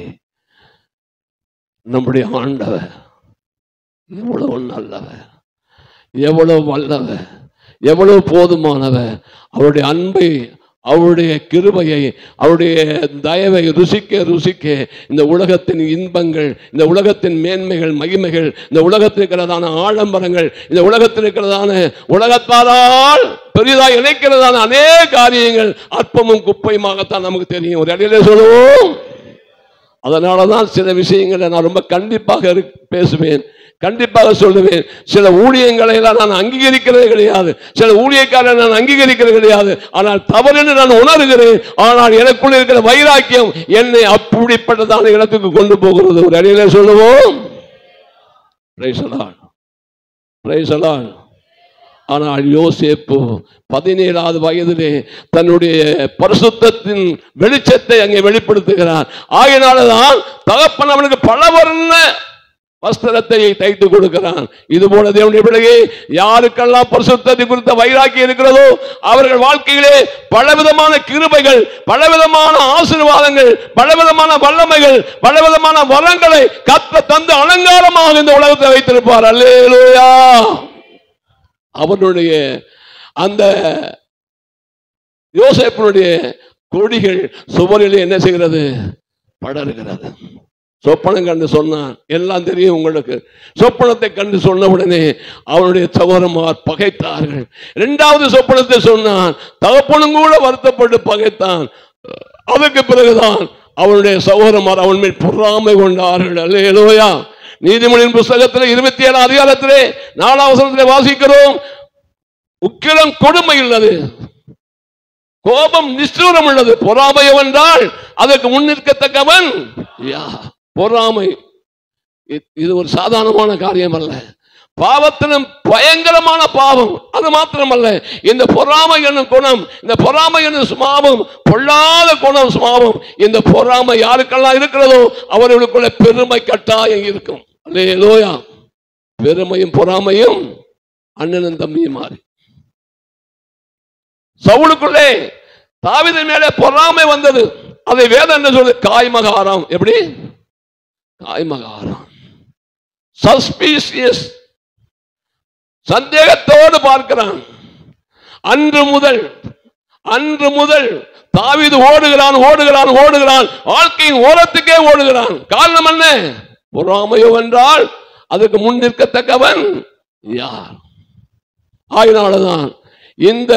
நம்முடைய ஆண்டவர் எவ்வளவு நல்லவர் எவ்வளவு வல்லவர் எவ்வளவு போதுமானவர் அவருடைய அன்பை அவருடைய கிருபையை அவருடைய தயவை ருசிக்க ருசிக்க இந்த உலகத்தின் இன்பங்கள் இந்த உலகத்தின் மேன்மைகள் மகிமைகள் இந்த உலகத்தில் இருக்கிறதான ஆடம்பரங்கள் இந்த உலகத்தில் இருக்கிறதான உலகத்தாரால் பெரிதாக இணைக்கிறதான அநேக காரியங்கள் அற்பமும் குப்பையுமாகத்தான் நமக்கு தெரியும் ஒரு இடையில சொல்லுவோம் அதனால தான் சில விஷயங்களை நான் ரொம்ப கண்டிப்பாக இரு- பேசுவேன் கண்டிப்பாக சொல்லுவேன் சில ஊழியங்களை எல்லாம் நான் அங்கீகரிக்கிறதே கிடையாது சில ஊழியக்காரரை நான் அங்கீகரிக்கிறது கிடையாது ஆனால் தவறு என்று நான் உணர்கிறேன் ஆனால் எனக்குள்ள இருக்கிற வைராக்கியம் என்னை அப்படிப்பட்டதான இடத்துக்கு கொண்டு போகிறது ஒரு அடியில சொல்லுவோம் Praise the Lord. Praise the Lord. ஆனால் யோசேப்பு பதினேழாவது வயதிலே தன்னுடைய பரிசுத்தத்தின் வெளிச்சத்தை அங்கே வெளிப்படுத்துகிறார் ஆகையினாலதான் தகப்பன் அவனுக்கு பலவர்ண வஸ்திரத்தை தைத்து கொடுக்கிறான் இது போல தேவனுடைய பிள்ளையே யாருக்கெல்லாம் பரிசுத்தத்தை குறித்த வைராக்கி இருக்கிறதோ அவர்கள் வாழ்க்கையிலே பலவிதமான கிருபைகள் பலவிதமான ஆசீர்வாதங்கள் பலவிதமான வல்லமைகள் பலவிதமான வரங்களை கத்த தந்து அலங்காரமாக இந்த உலகத்தை வைத்திருப்பார் அல்லேலூயா அவனுடைய அந்த யோசேப்பனுடைய கொடிகள் சுவரிலே என்ன செய்கிறது படருகிறது சொப்பனம் கண்டு சொன்னான் எல்லாம் தெரியும் உங்களுக்கு சொப்பனத்தை கண்டு சொன்ன உடனே அவனுடைய சகோதரமார் பகைத்தார்கள் இரண்டாவது சொப்பனத்தை சொன்னான் தகப்பனும் கூட வருத்தப்பட்டு பகைத்தான் அதற்கு பிறகுதான் அவனுடைய சகோதரமார் அவன் மேல் பொறாமை கொண்டார்கள் அல்லேலூயா நீதிமொழியின் புஸ்தகத்தில் இருபத்தி ஏழாம் அதிகாரத்திலே நாலாம் வசனத்திலே வாசிக்கிறோம் உக்கிரம் கொடுமை உள்ளது கோபம் நிஷ்டூரம் உள்ளது பொறாமை என்றால் அதற்கு முன்னிற்கத்தக்கவன் யா பொறாமை இ- இது ஒரு சாதாரணமான காரியம் அல்ல பாவத்திலும் பயங்கரமான பாவம் அது மாத்திரமல்ல இந்த பொறாமை என்னும் குணம் இந்த பொறாமை என்னும் சுபாவம் பொல்லாத குணம் சுபாவம் இந்த பொறாமை யாருக்கெல்லாம் இருக்கிறதோ அவர்களுக்குள்ள பெருமை கட்டாயம் இருக்கும் அல்லேலூயா பெருமையும் பொறாமையும் அண்ணனும் தம்பியும் மாறி சவுலுக்குள்ளே தாவீதின் மேலே பொறாமை வந்தது அதை வேதம் என்ன சொல்லுது காய்மகாரம் எப்படி காய்மகாரம் சஸ்பீசியஸ் சந்தேகத்தோடு பார்க்கிறான் அன்று முதல் அன்று முதல் தாவீது ஓடுகிறான் ஓடுகிறான் ஓடுகிறான் வாழ்க்கையின் ஓரத்துக்கே ஓடுகிறான் காரணம் என்ன பொறாமையோ என்றால் அதுக்கு முன் நிற்கத்தக்கவன் யார் ஆயினால்தான் இந்த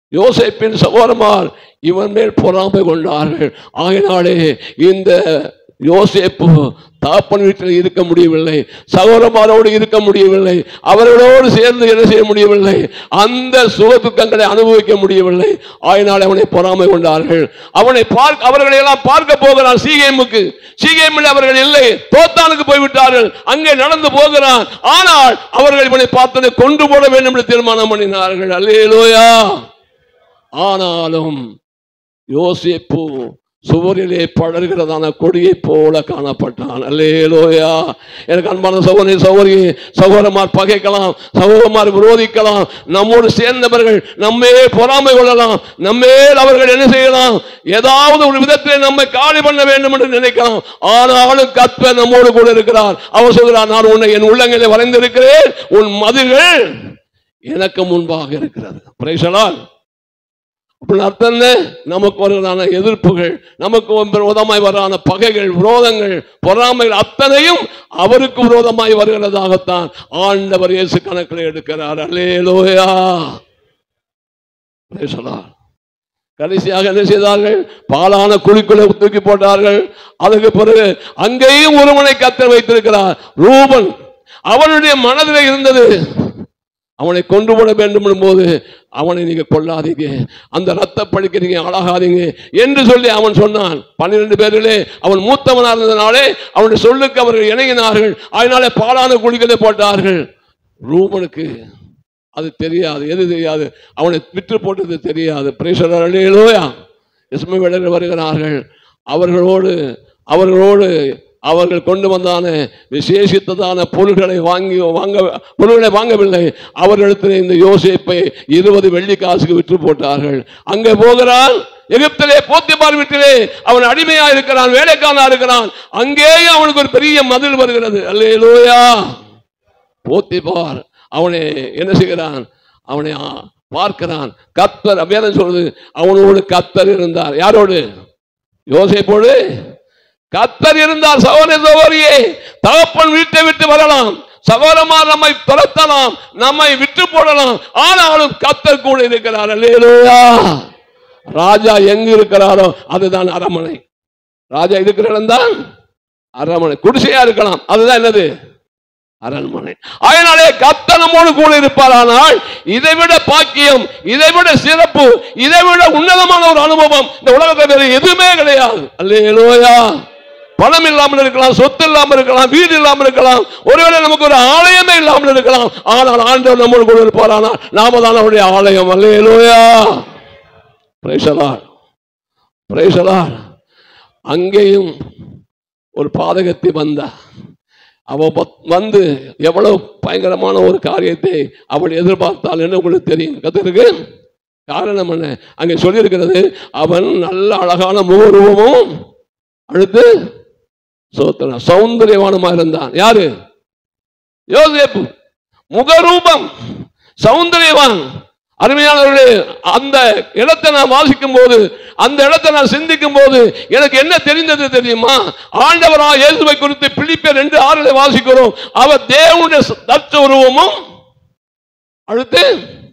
யோசேப்பின் சகோதரமார் இவன் மேல் பொறாமை கொண்டார்கள் ஆகினாலே இந்த யோசேப்பு தகப்பன் வீட்டில் இருக்க முடியவில்லை சகோதரமாரோடு இருக்க முடியவில்லை அவர்களோடு சேர்ந்து என்ன செய்ய முடியவில்லை அந்த சுக துக்கங்களை அனுபவிக்க முடியவில்லை ஆயினால் அவனை பொறாமை கொண்டார்கள் அவனை பார்க்க அவர்களை எல்லாம் பார்க்க போகிறான் சீகேமுக்கு சீகேமில் அவர்கள் இல்லை தோத்தானுக்கு போய்விட்டார்கள் அங்கே நடந்து போகிறான் ஆனால் அவர்கள் இவனை பார்த்ததை கொண்டு போட வேண்டும் என்று தீர்மானம் பண்ணினார்கள் அல்லேலூயா ஆனாலும் யோசேப்பு சுவரிலே படர்கிறதான கொடியை போல காணப்பட்டான் அல்லேலோயா எனக்கு அன்பான சகோதரி சகோதரி சகோதரமார் பகைக்கலாம் சகோதரமார் விரோதிக்கலாம் நம்மோடு சேர்ந்தவர்கள் நம்மே பொறாமை கொள்ளலாம் நம்மேல் அவர்கள் என்ன செய்யலாம் ஏதாவது ஒரு விதத்திலே நம்மை காலி பண்ண வேண்டும் என்று நினைக்கலாம் ஆனாலும் கத்த நம்மோடு கூட இருக்கிறார் அவர் சொல்கிறார் நான் உன்னை என் உள்ளங்களை வரைந்திருக்கிறேன் உன் மதில்கள் எனக்கு முன்பாக இருக்கிறது பிரைசலால் அப்படின்னு அர்த்தம் என்ன? நமக்கு வருவதான எதிர்ப்புகள் நமக்கு விரோதமாய் வரான பகைகள் விரோதங்கள் பொறாமைகள் அத்தனையும் அவருக்கு விரோதமாய் வருகிறதாகத்தான் ஆண்டவர் இயேசு கணக்கில் எடுக்கிறார் அல்லேலூயா Praise the Lord. கடைசியாக என்ன செய்தார்கள் பாலான குழிக்குள்ள தூக்கி போட்டார்கள் அதுக்கு பிறகு அங்கேயும் ஒருவனை கத்தர் வைத்திருக்கிறார் ரூபன் அவனுடைய மனதில் இருந்தது அவனை கொண்டு போட வேண்டும் போது அவனை நீங்க கொல்லாதீங்க அந்த ரத்த பழிக்க நீங்க ஆளாகாதீங்க என்று சொல்லி அவன் சொன்னான் பன்னிரண்டு பேரிலே அவன் மூத்தவனாக இருந்ததுனாலே அவனுடைய சொல்லுக்கு அவர்கள் இணங்கினார்கள் அதனாலே பாலான குழிகளை போட்டார்கள் ரூபனுக்கு அது தெரியாது எது தெரியாது அவனை விற்று போட்டது தெரியாது பிரேசலோயா இஸ்மை வேடர்கள் வருகிறார்கள் அவர்களோடு அவர்களோடு அவர்கள் கொண்டு வந்தான விசேஷித்ததான பொருள்களை வாங்கி வாங்க பொருள்களை வாங்கவில்லை அவர்களிடத்தில் இந்த யோசேப்பை இருபது வெள்ளி காசுக்கு விற்று போட்டார்கள் அங்கே போகிறான் எகிப்திலே போத்திபார் வீட்டிலே அவன் அடிமையா இருக்கிறான் வேலைக்காரனா இருக்கிறான் அங்கேயும் அவனுக்கு ஒரு பெரிய மதில் வருகிறது அல்லேலூயா போத்திபார் அவனை என்ன செய்கிறான் அவனை ஆ, பார்க்கிறான் கத்தர் வேதம் சொல்றது அவனோடு கத்தர் இருந்தார் யாரோடு யோசேப்போடு கத்தர் இருந்தார் சகோதர சகோதரியே தகப்பன் வீட்டை விட்டு வரலாம் சகோதரமார் நம்மை துரத்தலாம் நம்மை விட்டு போடலாம் ஆனாலும் கத்தர் கூட இருக்கிறார் அல்லேலூயா ராஜா எங்க இருக்கிறாரோ அதுதான் அரமனை ராஜா இருக்கிற இடம் தான் அரமனை குடிசையா இருக்கலாம் அதுதான் என்னது அரண்மனை அதனாலே கத்த நம்மோடு கூட இருப்பாரானால் இதை விட பாக்கியம் இதை விட சிறப்பு இதை விட உன்னதமான ஒரு அனுபவம் இந்த உலகத்தில் வேற எதுவுமே கிடையாது அல்லேலூயா பணம் இல்லாமல் இருக்கலாம் சொத்து இல்லாமல் இருக்கலாம் வீடு இல்லாமல் இருக்கலாம் ஒருவேளை நமக்கு ஒரு ஆலயமே இல்லாமல் இருக்கலாம் ஆனால் ஆண்டவர் நம்மோடு கூட இருப்பாரானால் நாம தான் அவருடைய ஆலயம் அல்லேலூயா பிரைசலார் பிரைசலார் அங்கேயும் ஒரு பாதகத்தை வந்தா அவ பத்- வந்து எவ்வளவு பயங்கரமான ஒரு காரியத்தை அவள் எதிர்பார்த்தாள் என்று உங்களுக்கு தெரியும் கத்திருக்கு காரணம் என்ன அங்கே சொல்லியிருக்கிறது அவன் நல்ல அழகான முகரூபமும் அடுத்து சோத்திர சௌந்தரியவானுமா இருந்தான் யாரு யோசேப்பு முகரூபம் சௌந்தரியவான் அருமையானவர்களே அந்த இடத்தை நான் வாசிக்கும் போது அந்த இடத்தை நான் சிந்திக்கும் போது எனக்கு என்ன தெரிந்தது தெரியுமா ஆண்டவரா இயேசுவை குறித்து பிலிப்பியர் ரெண்டு ஆறுல வாசிக்கிறோம் அவர் தேவனுடைய தற்ற உருவமும் அடுத்து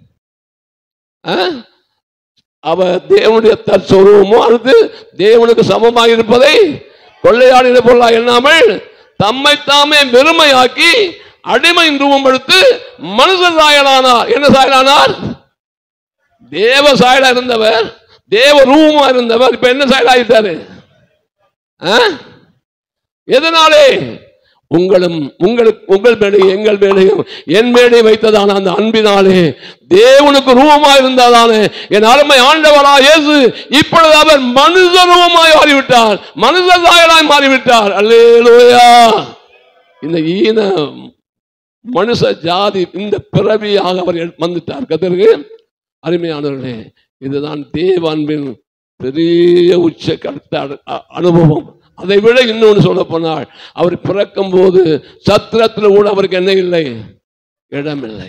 ஆ? அவர் தேவனுடைய தற்சொருவமும் அடுத்து தேவனுக்கு சமமாக இருப்பதை கொள்ளையாடின பொருளா எண்ணாமல் தம்மை தாமே வெறுமையாக்கி அடிமை ரூபம் எடுத்து மனுஷ சாயலானார் என்ன சாயலானார் தேவ சாயலா இருந்தவர் தேவ ரூபமா இருந்தவர் இப்ப என்ன சாயலாயிட்டாரு ஆ? எதனாலே உங்களும் உங்களுக்கு உங்கள் மேடையும் எங்கள் மேடையும் என் மேடை வைத்ததான அந்த அன்பினாலே தேவனுக்கு ரூபமாய் இருந்ததானே என் அருமை ஆண்டவரா இயேசு இப்பொழுது அவர் மனுஷ ரூபமாய் மாறிவிட்டார் மனுஷ சாயலாய் மாறிவிட்டார் அல்லேலூயா இந்த ஈன மனுஷ ஜாதி இந்த பிறவியாக அவர் எ- வந்துட்டார் கதற்கு அருமையானவர்களே இதுதான் தேவ அன்பின் பெரிய உச்ச கருத்த அடு- அ- அனுபவம் அதை விட இன்னொன்று சொல்ல போனால் அவர் பிறக்கும் போது சத்திரத்தில் கூட அவருக்கு என்ன இல்லை இடமில்லை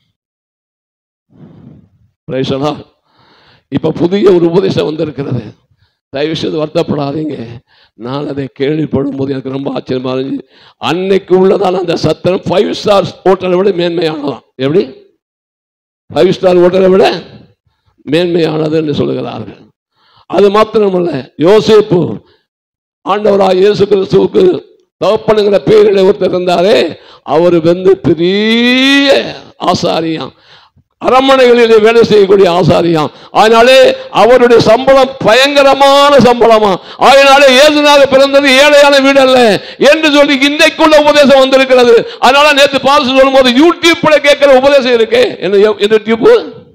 Praise the Lord. இப்ப புதிய ஒரு உபதேசம் வந்திருக்கிறது தயவு செய்து வருத்தப்படாதீங்க நான் அதை கேள்விப்படும் போது எனக்கு ரொம்ப ஆச்சரியமா இருந்துச்சு அன்னைக்கு உள்ளதான அந்த சத்திரம் ஃபைவ் ஸ்டார் ஹோட்டலை விட மேன்மையானதான் எப்படி ஃபைவ் ஸ்டார் ஹோட்டலை விட மேன்மையானது என்று சொல்லுகிறார்கள் அது மாத்திரமல்ல யோசேப்பு ஆண்டவராய் இயேசு கிறிஸ்துவுக்கு தகப்பனுங்கிற பேரில் ஒருத்தர் இருந்தாரே அவர் வந்து பெரிய ஆசாரியாம் அரண்மனைகளிலே வேலை செய்யக்கூடிய ஆசாரியாம் அதனாலே அவருடைய சம்பளம் பயங்கரமான சம்பளமா அதனாலே இயேசுனாக பிறந்தது ஏழையான வீடு அல்ல என்று சொல்லி இன்னைக்குள்ள உபதேசம் வந்திருக்கிறது அதனால நேற்று பாசு சொல்லும்போது யூடியூப்ல கேட்கிற உபதேசம் இருக்கு என்ன என்ன டியூப்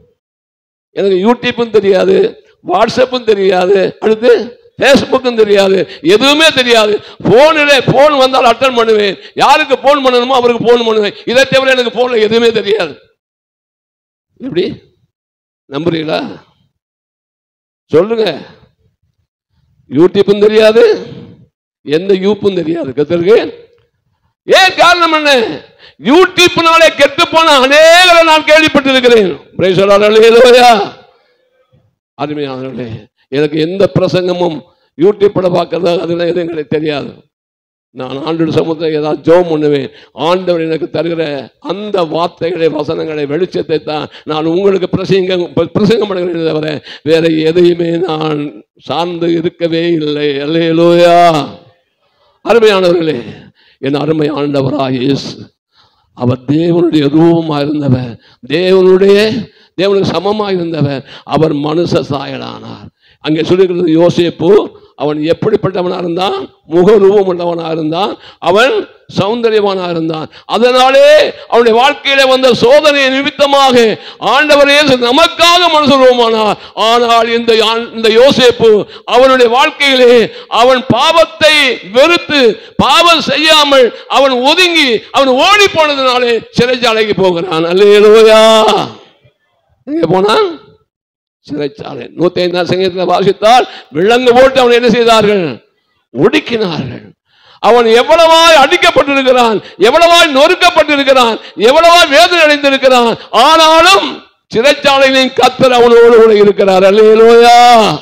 எனக்கு யூடியூப்பும் தெரியாது வாட்ஸ்அப்பும் தெரியாது அடுத்து ஃபேஸ்புக்கும் தெரியாது எதுவுமே தெரியாது போனில் போன் வந்தால் அட்டன் பண்ணுவேன் யாருக்கு போன் பண்ணணுமோ அவருக்கு போன் பண்ணுவேன் இதை தவிர எனக்கு போன்ல எதுவுமே தெரியாது எப்படி நம்புறீங்களா சொல்லுங்க யூடியூப்பும் தெரியாது எந்த யூப்பும் தெரியாது கத்திருக்கு ஏன் காரணம் என்ன யூடியூப்னாலே கெட்டு போன அநேகரை நான் கேள்விப்பட்டிருக்கிறேன் Praise the Lord. Hallelujah. அருமையானவர்களே எனக்கு எந்த பிரசங்கமும் யூடியூப்பில் பார்க்கறது அதெல்லாம் எதுவும் எனக்கு தெரியாது நான் ஆண்டோட சமூகத்தை ஏதாவது ஜோம் பண்ணுவேன் ஆண்டவர் எனக்கு தருகிற அந்த வார்த்தைகளை வசனங்களை வெளிச்சத்தை தான் நான் உங்களுக்கு பிரசங்கம் பிரசங்கம் பண்ணுகிறேன் தவிர வேற எதையுமே நான் சார்ந்து இருக்கவே இல்லை அல்லேலூயா அருமையானவர்களே என் அருமை ஆண்டவராக இயேசு அவர் தேவனுடைய ரூபமாக இருந்தவர் தேவனுடைய தேவனுக்கு சமமாக இருந்தவர் அவர் மனுஷ சாயலானார் அங்கே சொல்லியிருக்கிறது யோசேப்பு அவன் எப்படிப்பட்டவனாக இருந்தான் முகரூபம் உள்ளவனாக இருந்தான் அவன் சௌந்தரியவானாக இருந்தான் அதனாலே அவனுடைய வாழ்க்கையில வந்த சோதனை நிமித்தமாக ஆண்டவர் இயேசு நமக்காக மனுஷரூபமானார் ஆனால் இந்த ஆண்- இந்த யோசேப்பு அவனுடைய வாழ்க்கையிலே அவன் பாவத்தை வெறுத்து பாவம் செய்யாமல் அவன் ஒதுங்கி அவன் ஓடி போனதுனாலே சிறைச்சாலைக்கு போகிறான் அல்லேலூயா எங்க போனான் சிறைச்சாலை நூத்தி ஐந்தாம் சங்கத்தில் வாசித்தால் விலங்கு போட்டு அவன் என்ன செய்தார்கள் ஒடுக்கினார்கள் அவன் எவ்வளவாய் அடிக்கப்பட்டிருக்கிறான் எவ்வளவாய் நொறுக்கப்பட்டிருக்கிறான் எவ்வளவாய் வேதனை அடைந்திருக்கிறான் ஆனாலும் சிறைச்சாலையிலும் கத்தர் அவனோடு கூட இருக்கிறார் அல்லேலூயா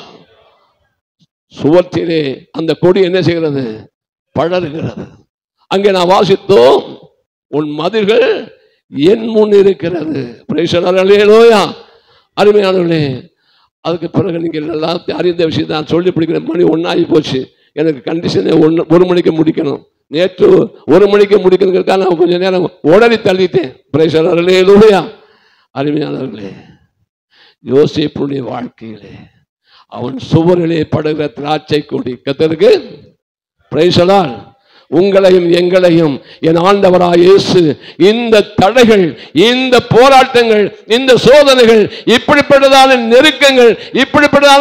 சுவற்றிலே அந்த கொடி என்ன செய்கிறது படருகிறது அங்கே நான் வாசித்தோம் உன் மதில்கள் என் முன் இருக்கிறது Praise the Lord. அல்லேலூயா அருமையானவர்களே அதுக்கு பிறகு நீங்கள் எல்லாம் அறிந்த விஷயத்தை நான் சொல்லி பிடிக்கிற மணி ஒன்றாகி போச்சு எனக்கு கண்டிஷனே ஒன்று ஒரு மணிக்கு முடிக்கணும் நேற்று ஒரு மணிக்கு முடிக்கணுங்கிறதுக்காக நான் கொஞ்சம் நேரம் உடனே தள்ளிட்டேன் பிரேசலூயா அருமையானவர்களே யோசிப்புடைய வாழ்க்கையிலே அவன் சுவரிலே படுகிற திராட்சை கொடி கத்தருக்கு பிரைசலால் உங்களையும் எங்களையும் என் ஆண்டவராய் இயேசு இந்த தடைகள் இந்த போராட்டங்கள் இந்த சோதனைகள் இப்படிப்பட்டதான நெருக்கங்கள் இப்படிப்பட்டதான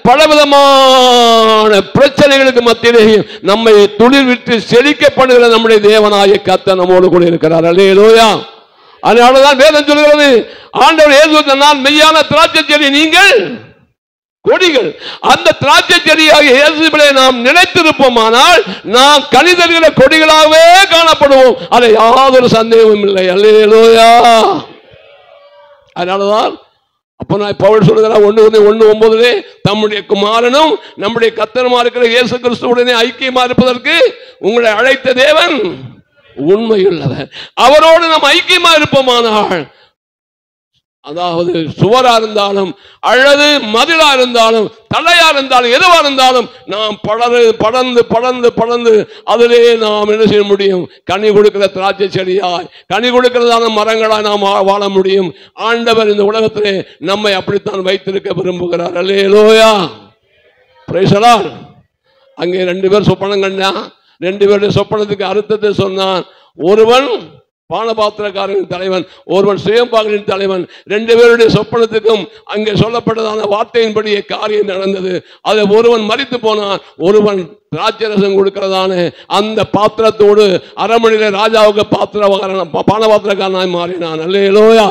பலவிதமான பிரச்சனைகளுக்கு மத்தியிலேயும் நம்மை துளிர் விட்டு செழிக்கப்படுகிற நம்முடைய தேவனாய கத்த நம்மோடு கூட இருக்கிறார் அல்லேலூயா அதனாலதான் வேதம் சொல்கிறது ஆண்டவர் இயேசு சொன்னார் மெய்யான திராட்சை செடி நீங்கள் கொடிகள் அந்த திராட்சை செடியாக இயேசுவிலே நாம் நினைத்திருப்போமானால் நாம் கனிதல்கிற கொடிகளாகவே காணப்படுவோம் அதை யாதொரு சந்தேகமும் இல்லை அல்லேலூயா அதனாலதான் அப்போ நான் பவுல் சொல்லுகிறேன் ஒன்று ஒன்று ஒன்று ஒன்பதுலே தம்முடைய குமாரனும் நம்முடைய கத்தருமா இருக்கிற இயேசு கிறிஸ்துவுடனே ஐக்கியமா இருப்பதற்கு உங்களை அழைத்த தேவன் உண்மையுள்ளவர் அவரோடு நாம் ஐக்கியமா இருப்போமானால் அதாவது சுவரா இருந்தாலும் அல்லது மதிலா இருந்தாலும் தலையா இருந்தாலும் எதுவா இருந்தாலும் நாம் படரு படர்ந்து படர்ந்து படர்ந்து அதிலே நாம் என்ன செய்ய முடியும் கனி கொடுக்கிற திராட்சை செடியாய் கனி கொடுக்கிறதான மரங்களாய் நாம் வா- வாழ முடியும் ஆண்டவர் இந்த உலகத்திலே நம்மை அப்படித்தான் வைத்திருக்க விரும்புகிறார் அல்லேலூயா பிரைசலால் அங்கே ரெண்டு பேர் சொப்பனம் கண்டா ரெண்டு பேருடைய சொப்பனத்துக்கு அர்த்தத்தை சொன்னான் ஒருவன் பானபாத்திரக்காரனின் தலைவன் ஒருவன் சுயம்பாகனின் தலைவன் ரெண்டு பேருடைய சொப்பனத்துக்கும் அங்கே சொல்லப்பட்டதான வார்த்தையின்படியே காரியம் நடந்தது அதை ஒருவன் மறித்து போனான் ஒருவன் திராட்சரசம் கொடுக்கிறதான அந்த பாத்திரத்தோடு அரண்மனையில ராஜாவுக்கு பாத்திர பானபாத்திரக்காரனாய் மாறினான் அல்லேலூயா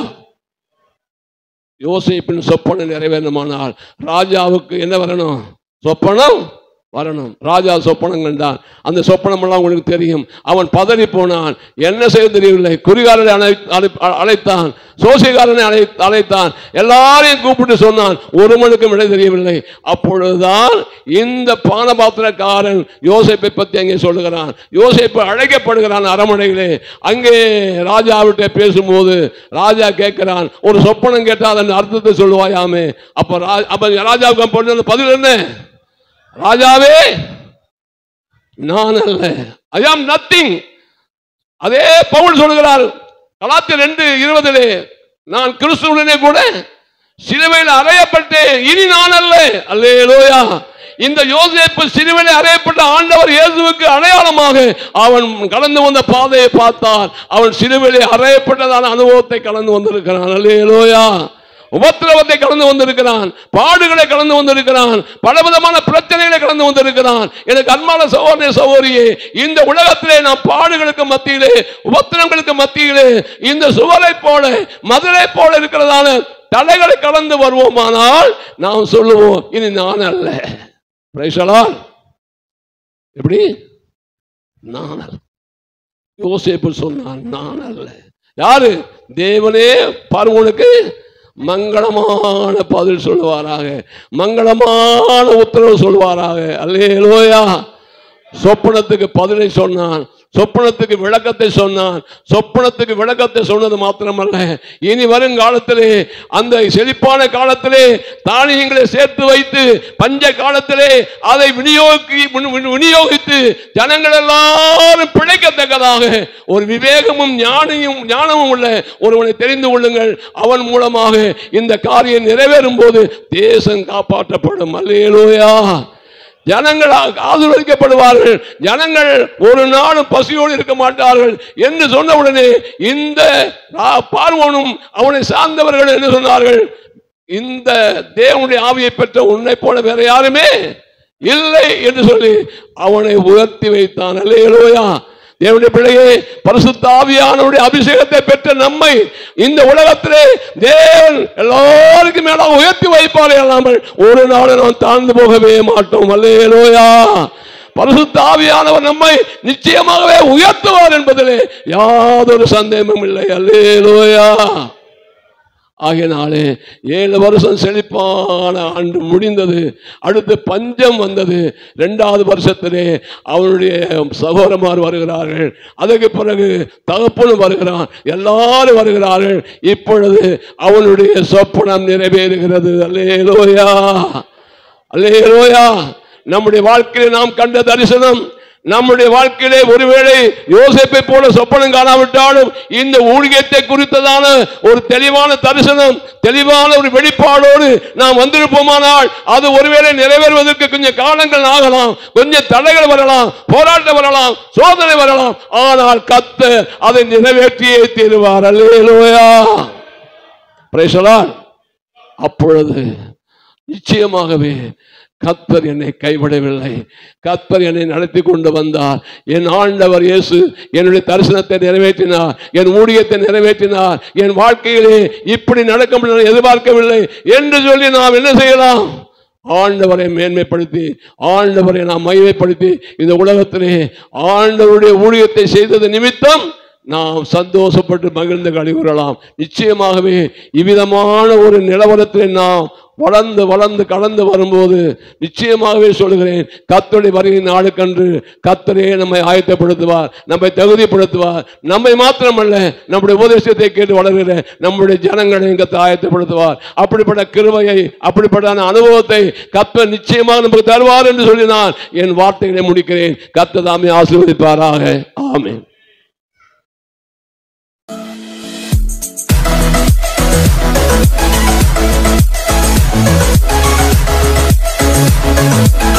யோசிப்பின் சொப்பனம் நிறைவேறணுமானால் ராஜாவுக்கு என்ன வரணும் சொப்பனம் வரணும் ராஜா சொப்பனம் கண்டான் அந்த சொப்பனம் எல்லாம் உங்களுக்கு தெரியும் அவன் பதறி போனான் என்ன செய்ய தெரியவில்லை குறிகாரனை அழை அழை- அழைத்தான் சோசியக்காரனை அழை அழைத்தான் எல்லாரையும் கூப்பிட்டு சொன்னான் ஒருவனுக்கும் விடை தெரியவில்லை அப்பொழுதுதான் இந்த பானபாத்திரக்காரன் யோசேப்பை பற்றி அங்கே சொல்லுகிறான் யோசேப்பு அழைக்கப்படுகிறான் அரமனையிலே அங்கே ராஜாவிட்ட பேசும்போது ராஜா கேட்கிறான் ஒரு சொப்பனம் கேட்டால் அதன் அர்த்தத்தை சொல்லுவாயாமே அப்ப ரா- அப்ப ராஜாவுக்கு பொண்ணு பதில் என்ன ராஜாவே நான் அல்ல ஐ ஆம் நத்திங் அதே பவுல் சொல்கிறார் கலாத்தியர் ரெண்டு இருபதிலே நான் கிறிஸ்துவுடனே கூட சிலுவையில் அறையப்பட்டேன் இனி நான் அல்ல அல்லேலூயா இந்த யோசேப்பு சிலுவையில் அறையப்பட்ட ஆண்டவர் இயேசுவுக்கு அடையாளமாக அவன் கடந்து வந்த பாதையை பார்த்தார் அவன் சிலுவையில் அறையப்பட்டதான அனுபவத்தை கடந்து வந்திருக்கிறான் அல்லேலூயா உபத்திரவத்தை கடந்து வந்திருக்கிறான் பாடுகளை கடந்து வந்திருக்கிறான் பலவிதமான பிரச்சனைகளை கடந்து வந்திருக்கிறான் எனக்கு அன்பான சகோதர சகோதரியே இந்த உலகத்திலே நாம் பாடுகளுக்கு மத்தியிலே உபத்திரங்களுக்கு மத்தியிலே இந்த சுவரை போல மதுரை போல இருக்கிறதான தடைகளை கடந்து வருவோமானால் நாம் சொல்லுவோம் இனி நான் அல்ல பிரைசலா எப்படி நான் அல்ல யோசேப்பு சொன்னான் நான் அல்ல யாரு தேவனே பார்வனுக்கு மங்களமான பதில் சொல்லுவாராக மங்களமான உத்தரவு சொல்வாராக அல்லேலூயா சொப்பனத்துக்கு பதிலை சொன்னான் சொப்பனத்துக்கு விளக்கத்தை சொன்னான் சொப்பனத்துக்கு விளக்கத்தை சொன்னது மாத்திரமல்ல இனி வரும் காலத்திலே அந்த செழிப்பான காலத்திலே தானியங்களை சேர்த்து வைத்து பஞ்ச காலத்திலே அதை விநியோகி விநியோகித்து ஜனங்கள் எல்லாரும் பிழைக்கத்தக்கதாக ஒரு விவேகமும் ஞானியும் ஞானமும் உள்ள ஒருவனை தெரிந்து கொள்ளுங்கள் அவன் மூலமாக இந்த காரியம் நிறைவேறும் போது தேசம் காப்பாற்றப்படும் அல்லேலூயா ஜனங்கள் ஆ- ஆசீர்வதிக்கப்படுவார்கள் ஜனங்கள் ஒரு நாளும் பசியோடு இருக்க மாட்டார்கள் என்று சொன்ன உடனே இந்த ரா- பார்வோனும் அவனை சார்ந்தவர்கள் என்ன சொன்னார்கள் இந்த தேவனுடைய ஆவியை பெற்ற உன்னை போல வேற யாருமே இல்லை என்று சொல்லி அவனை உயர்த்தி வைத்தான் அல்லேலூயா தேவனுடைய பிள்ளையே பரிசுத்த ஆவியானவருடைய அபிஷேகத்தை பெற்ற நம்மை இந்த உலகத்திலே தேவன் எல்லாருக்கும் மேல உயர்த்தி வைப்பாரே அல்லாமல் ஒரு நாள் நாம் தாழ்ந்து போகவே மாட்டோம் அல்லேலூயா பரிசுத்த ஆவியானவர் நம்மை நிச்சயமாகவே உயர்த்துவார் என்பதிலே யாதொரு சந்தேகமும் இல்லை அல்லேலூயா ஆகையினாலே ஏழு வருஷம் செழிப்பான ஆண்டு முடிந்தது அடுத்து பஞ்சம் வந்தது ரெண்டாவது வருஷத்திலே அவனுடைய சகோதரமார் வருகிறார்கள் அதுக்கு பிறகு தகப்பனும் வருகிறான் எல்லாரும் வருகிறார்கள் இப்பொழுது அவனுடைய சொப்பனம் நிறைவேறுகிறது அல்லேலோயா அல்லேலோயா நம்முடைய வாழ்க்கையில் நாம் கண்ட தரிசனம் நம்முடைய வாழ்க்கையிலே ஒருவேளை யோசேப்பை போல சொப்பனம் காணாவிட்டாலும் இந்த ஊழியத்தை குறித்ததான ஒரு தெளிவான தரிசனம் தெளிவான ஒரு வெளிப்பாடோடு நாம் வந்திருப்போமானால் அது ஒருவேளை நிறைவேறுவதற்கு கொஞ்சம் காலங்கள் ஆகலாம் கொஞ்சம் தடைகள் வரலாம் போராட்டம் வரலாம் சோதனை வரலாம் ஆனால் கத்த அதை நிறைவேற்றியே தீருவார் அல்லேலூயா Praise the Lord. அப்பொழுது நிச்சயமாகவே கத்தர் என்னை கைவிடவில்லை கத்தர் என்னை நடத்தி கொண்டு வந்தார் என் ஆண்டவர் இயேசு என்னுடைய தரிசனத்தை நிறைவேற்றினார் என் ஊழியத்தை நிறைவேற்றினார் என் வாழ்க்கையிலே இப்படி நடக்கும் என்று நான் எதிர்பார்க்கவில்லை என்று சொல்லி நாம் என்ன செய்யலாம் ஆண்டவரை மேன்மைப்படுத்தி ஆண்டவரை நாம் மைமைப்படுத்தி இந்த உலகத்திலே ஆண்டவருடைய ஊழியத்தை செய்தது நிமித்தம் நாம் சந்தோஷப்பட்டு மகிழ்ந்து கழிவுறலாம் நிச்சயமாகவே இவ்விதமான ஒரு நிலவரத்தில் நாம் வளர்ந்து வளர்ந்து கடந்து வரும்போது நிச்சயமாகவே சொல்கிறேன் கத்தருடைய வருகை நாளுக்கன்று கத்தரே நம்மை ஆயத்தப்படுத்துவார் நம்மை தகுதிப்படுத்துவார் நம்மை மாத்திரமல்ல நம்முடைய உபதேசத்தை கேட்டு வளர்கிற நம்முடைய ஜனங்களை கத்த ஆயத்தப்படுத்துவார் அப்படிப்பட்ட கிருபையை அப்படிப்பட்ட அனுபவத்தை கத்த நிச்சயமாக நமக்கு தருவார் என்று சொல்லி நான் என் வார்த்தைகளை முடிக்கிறேன் கத்த தாமே ஆசீர்வதிப்பாராக ஆமென் Thank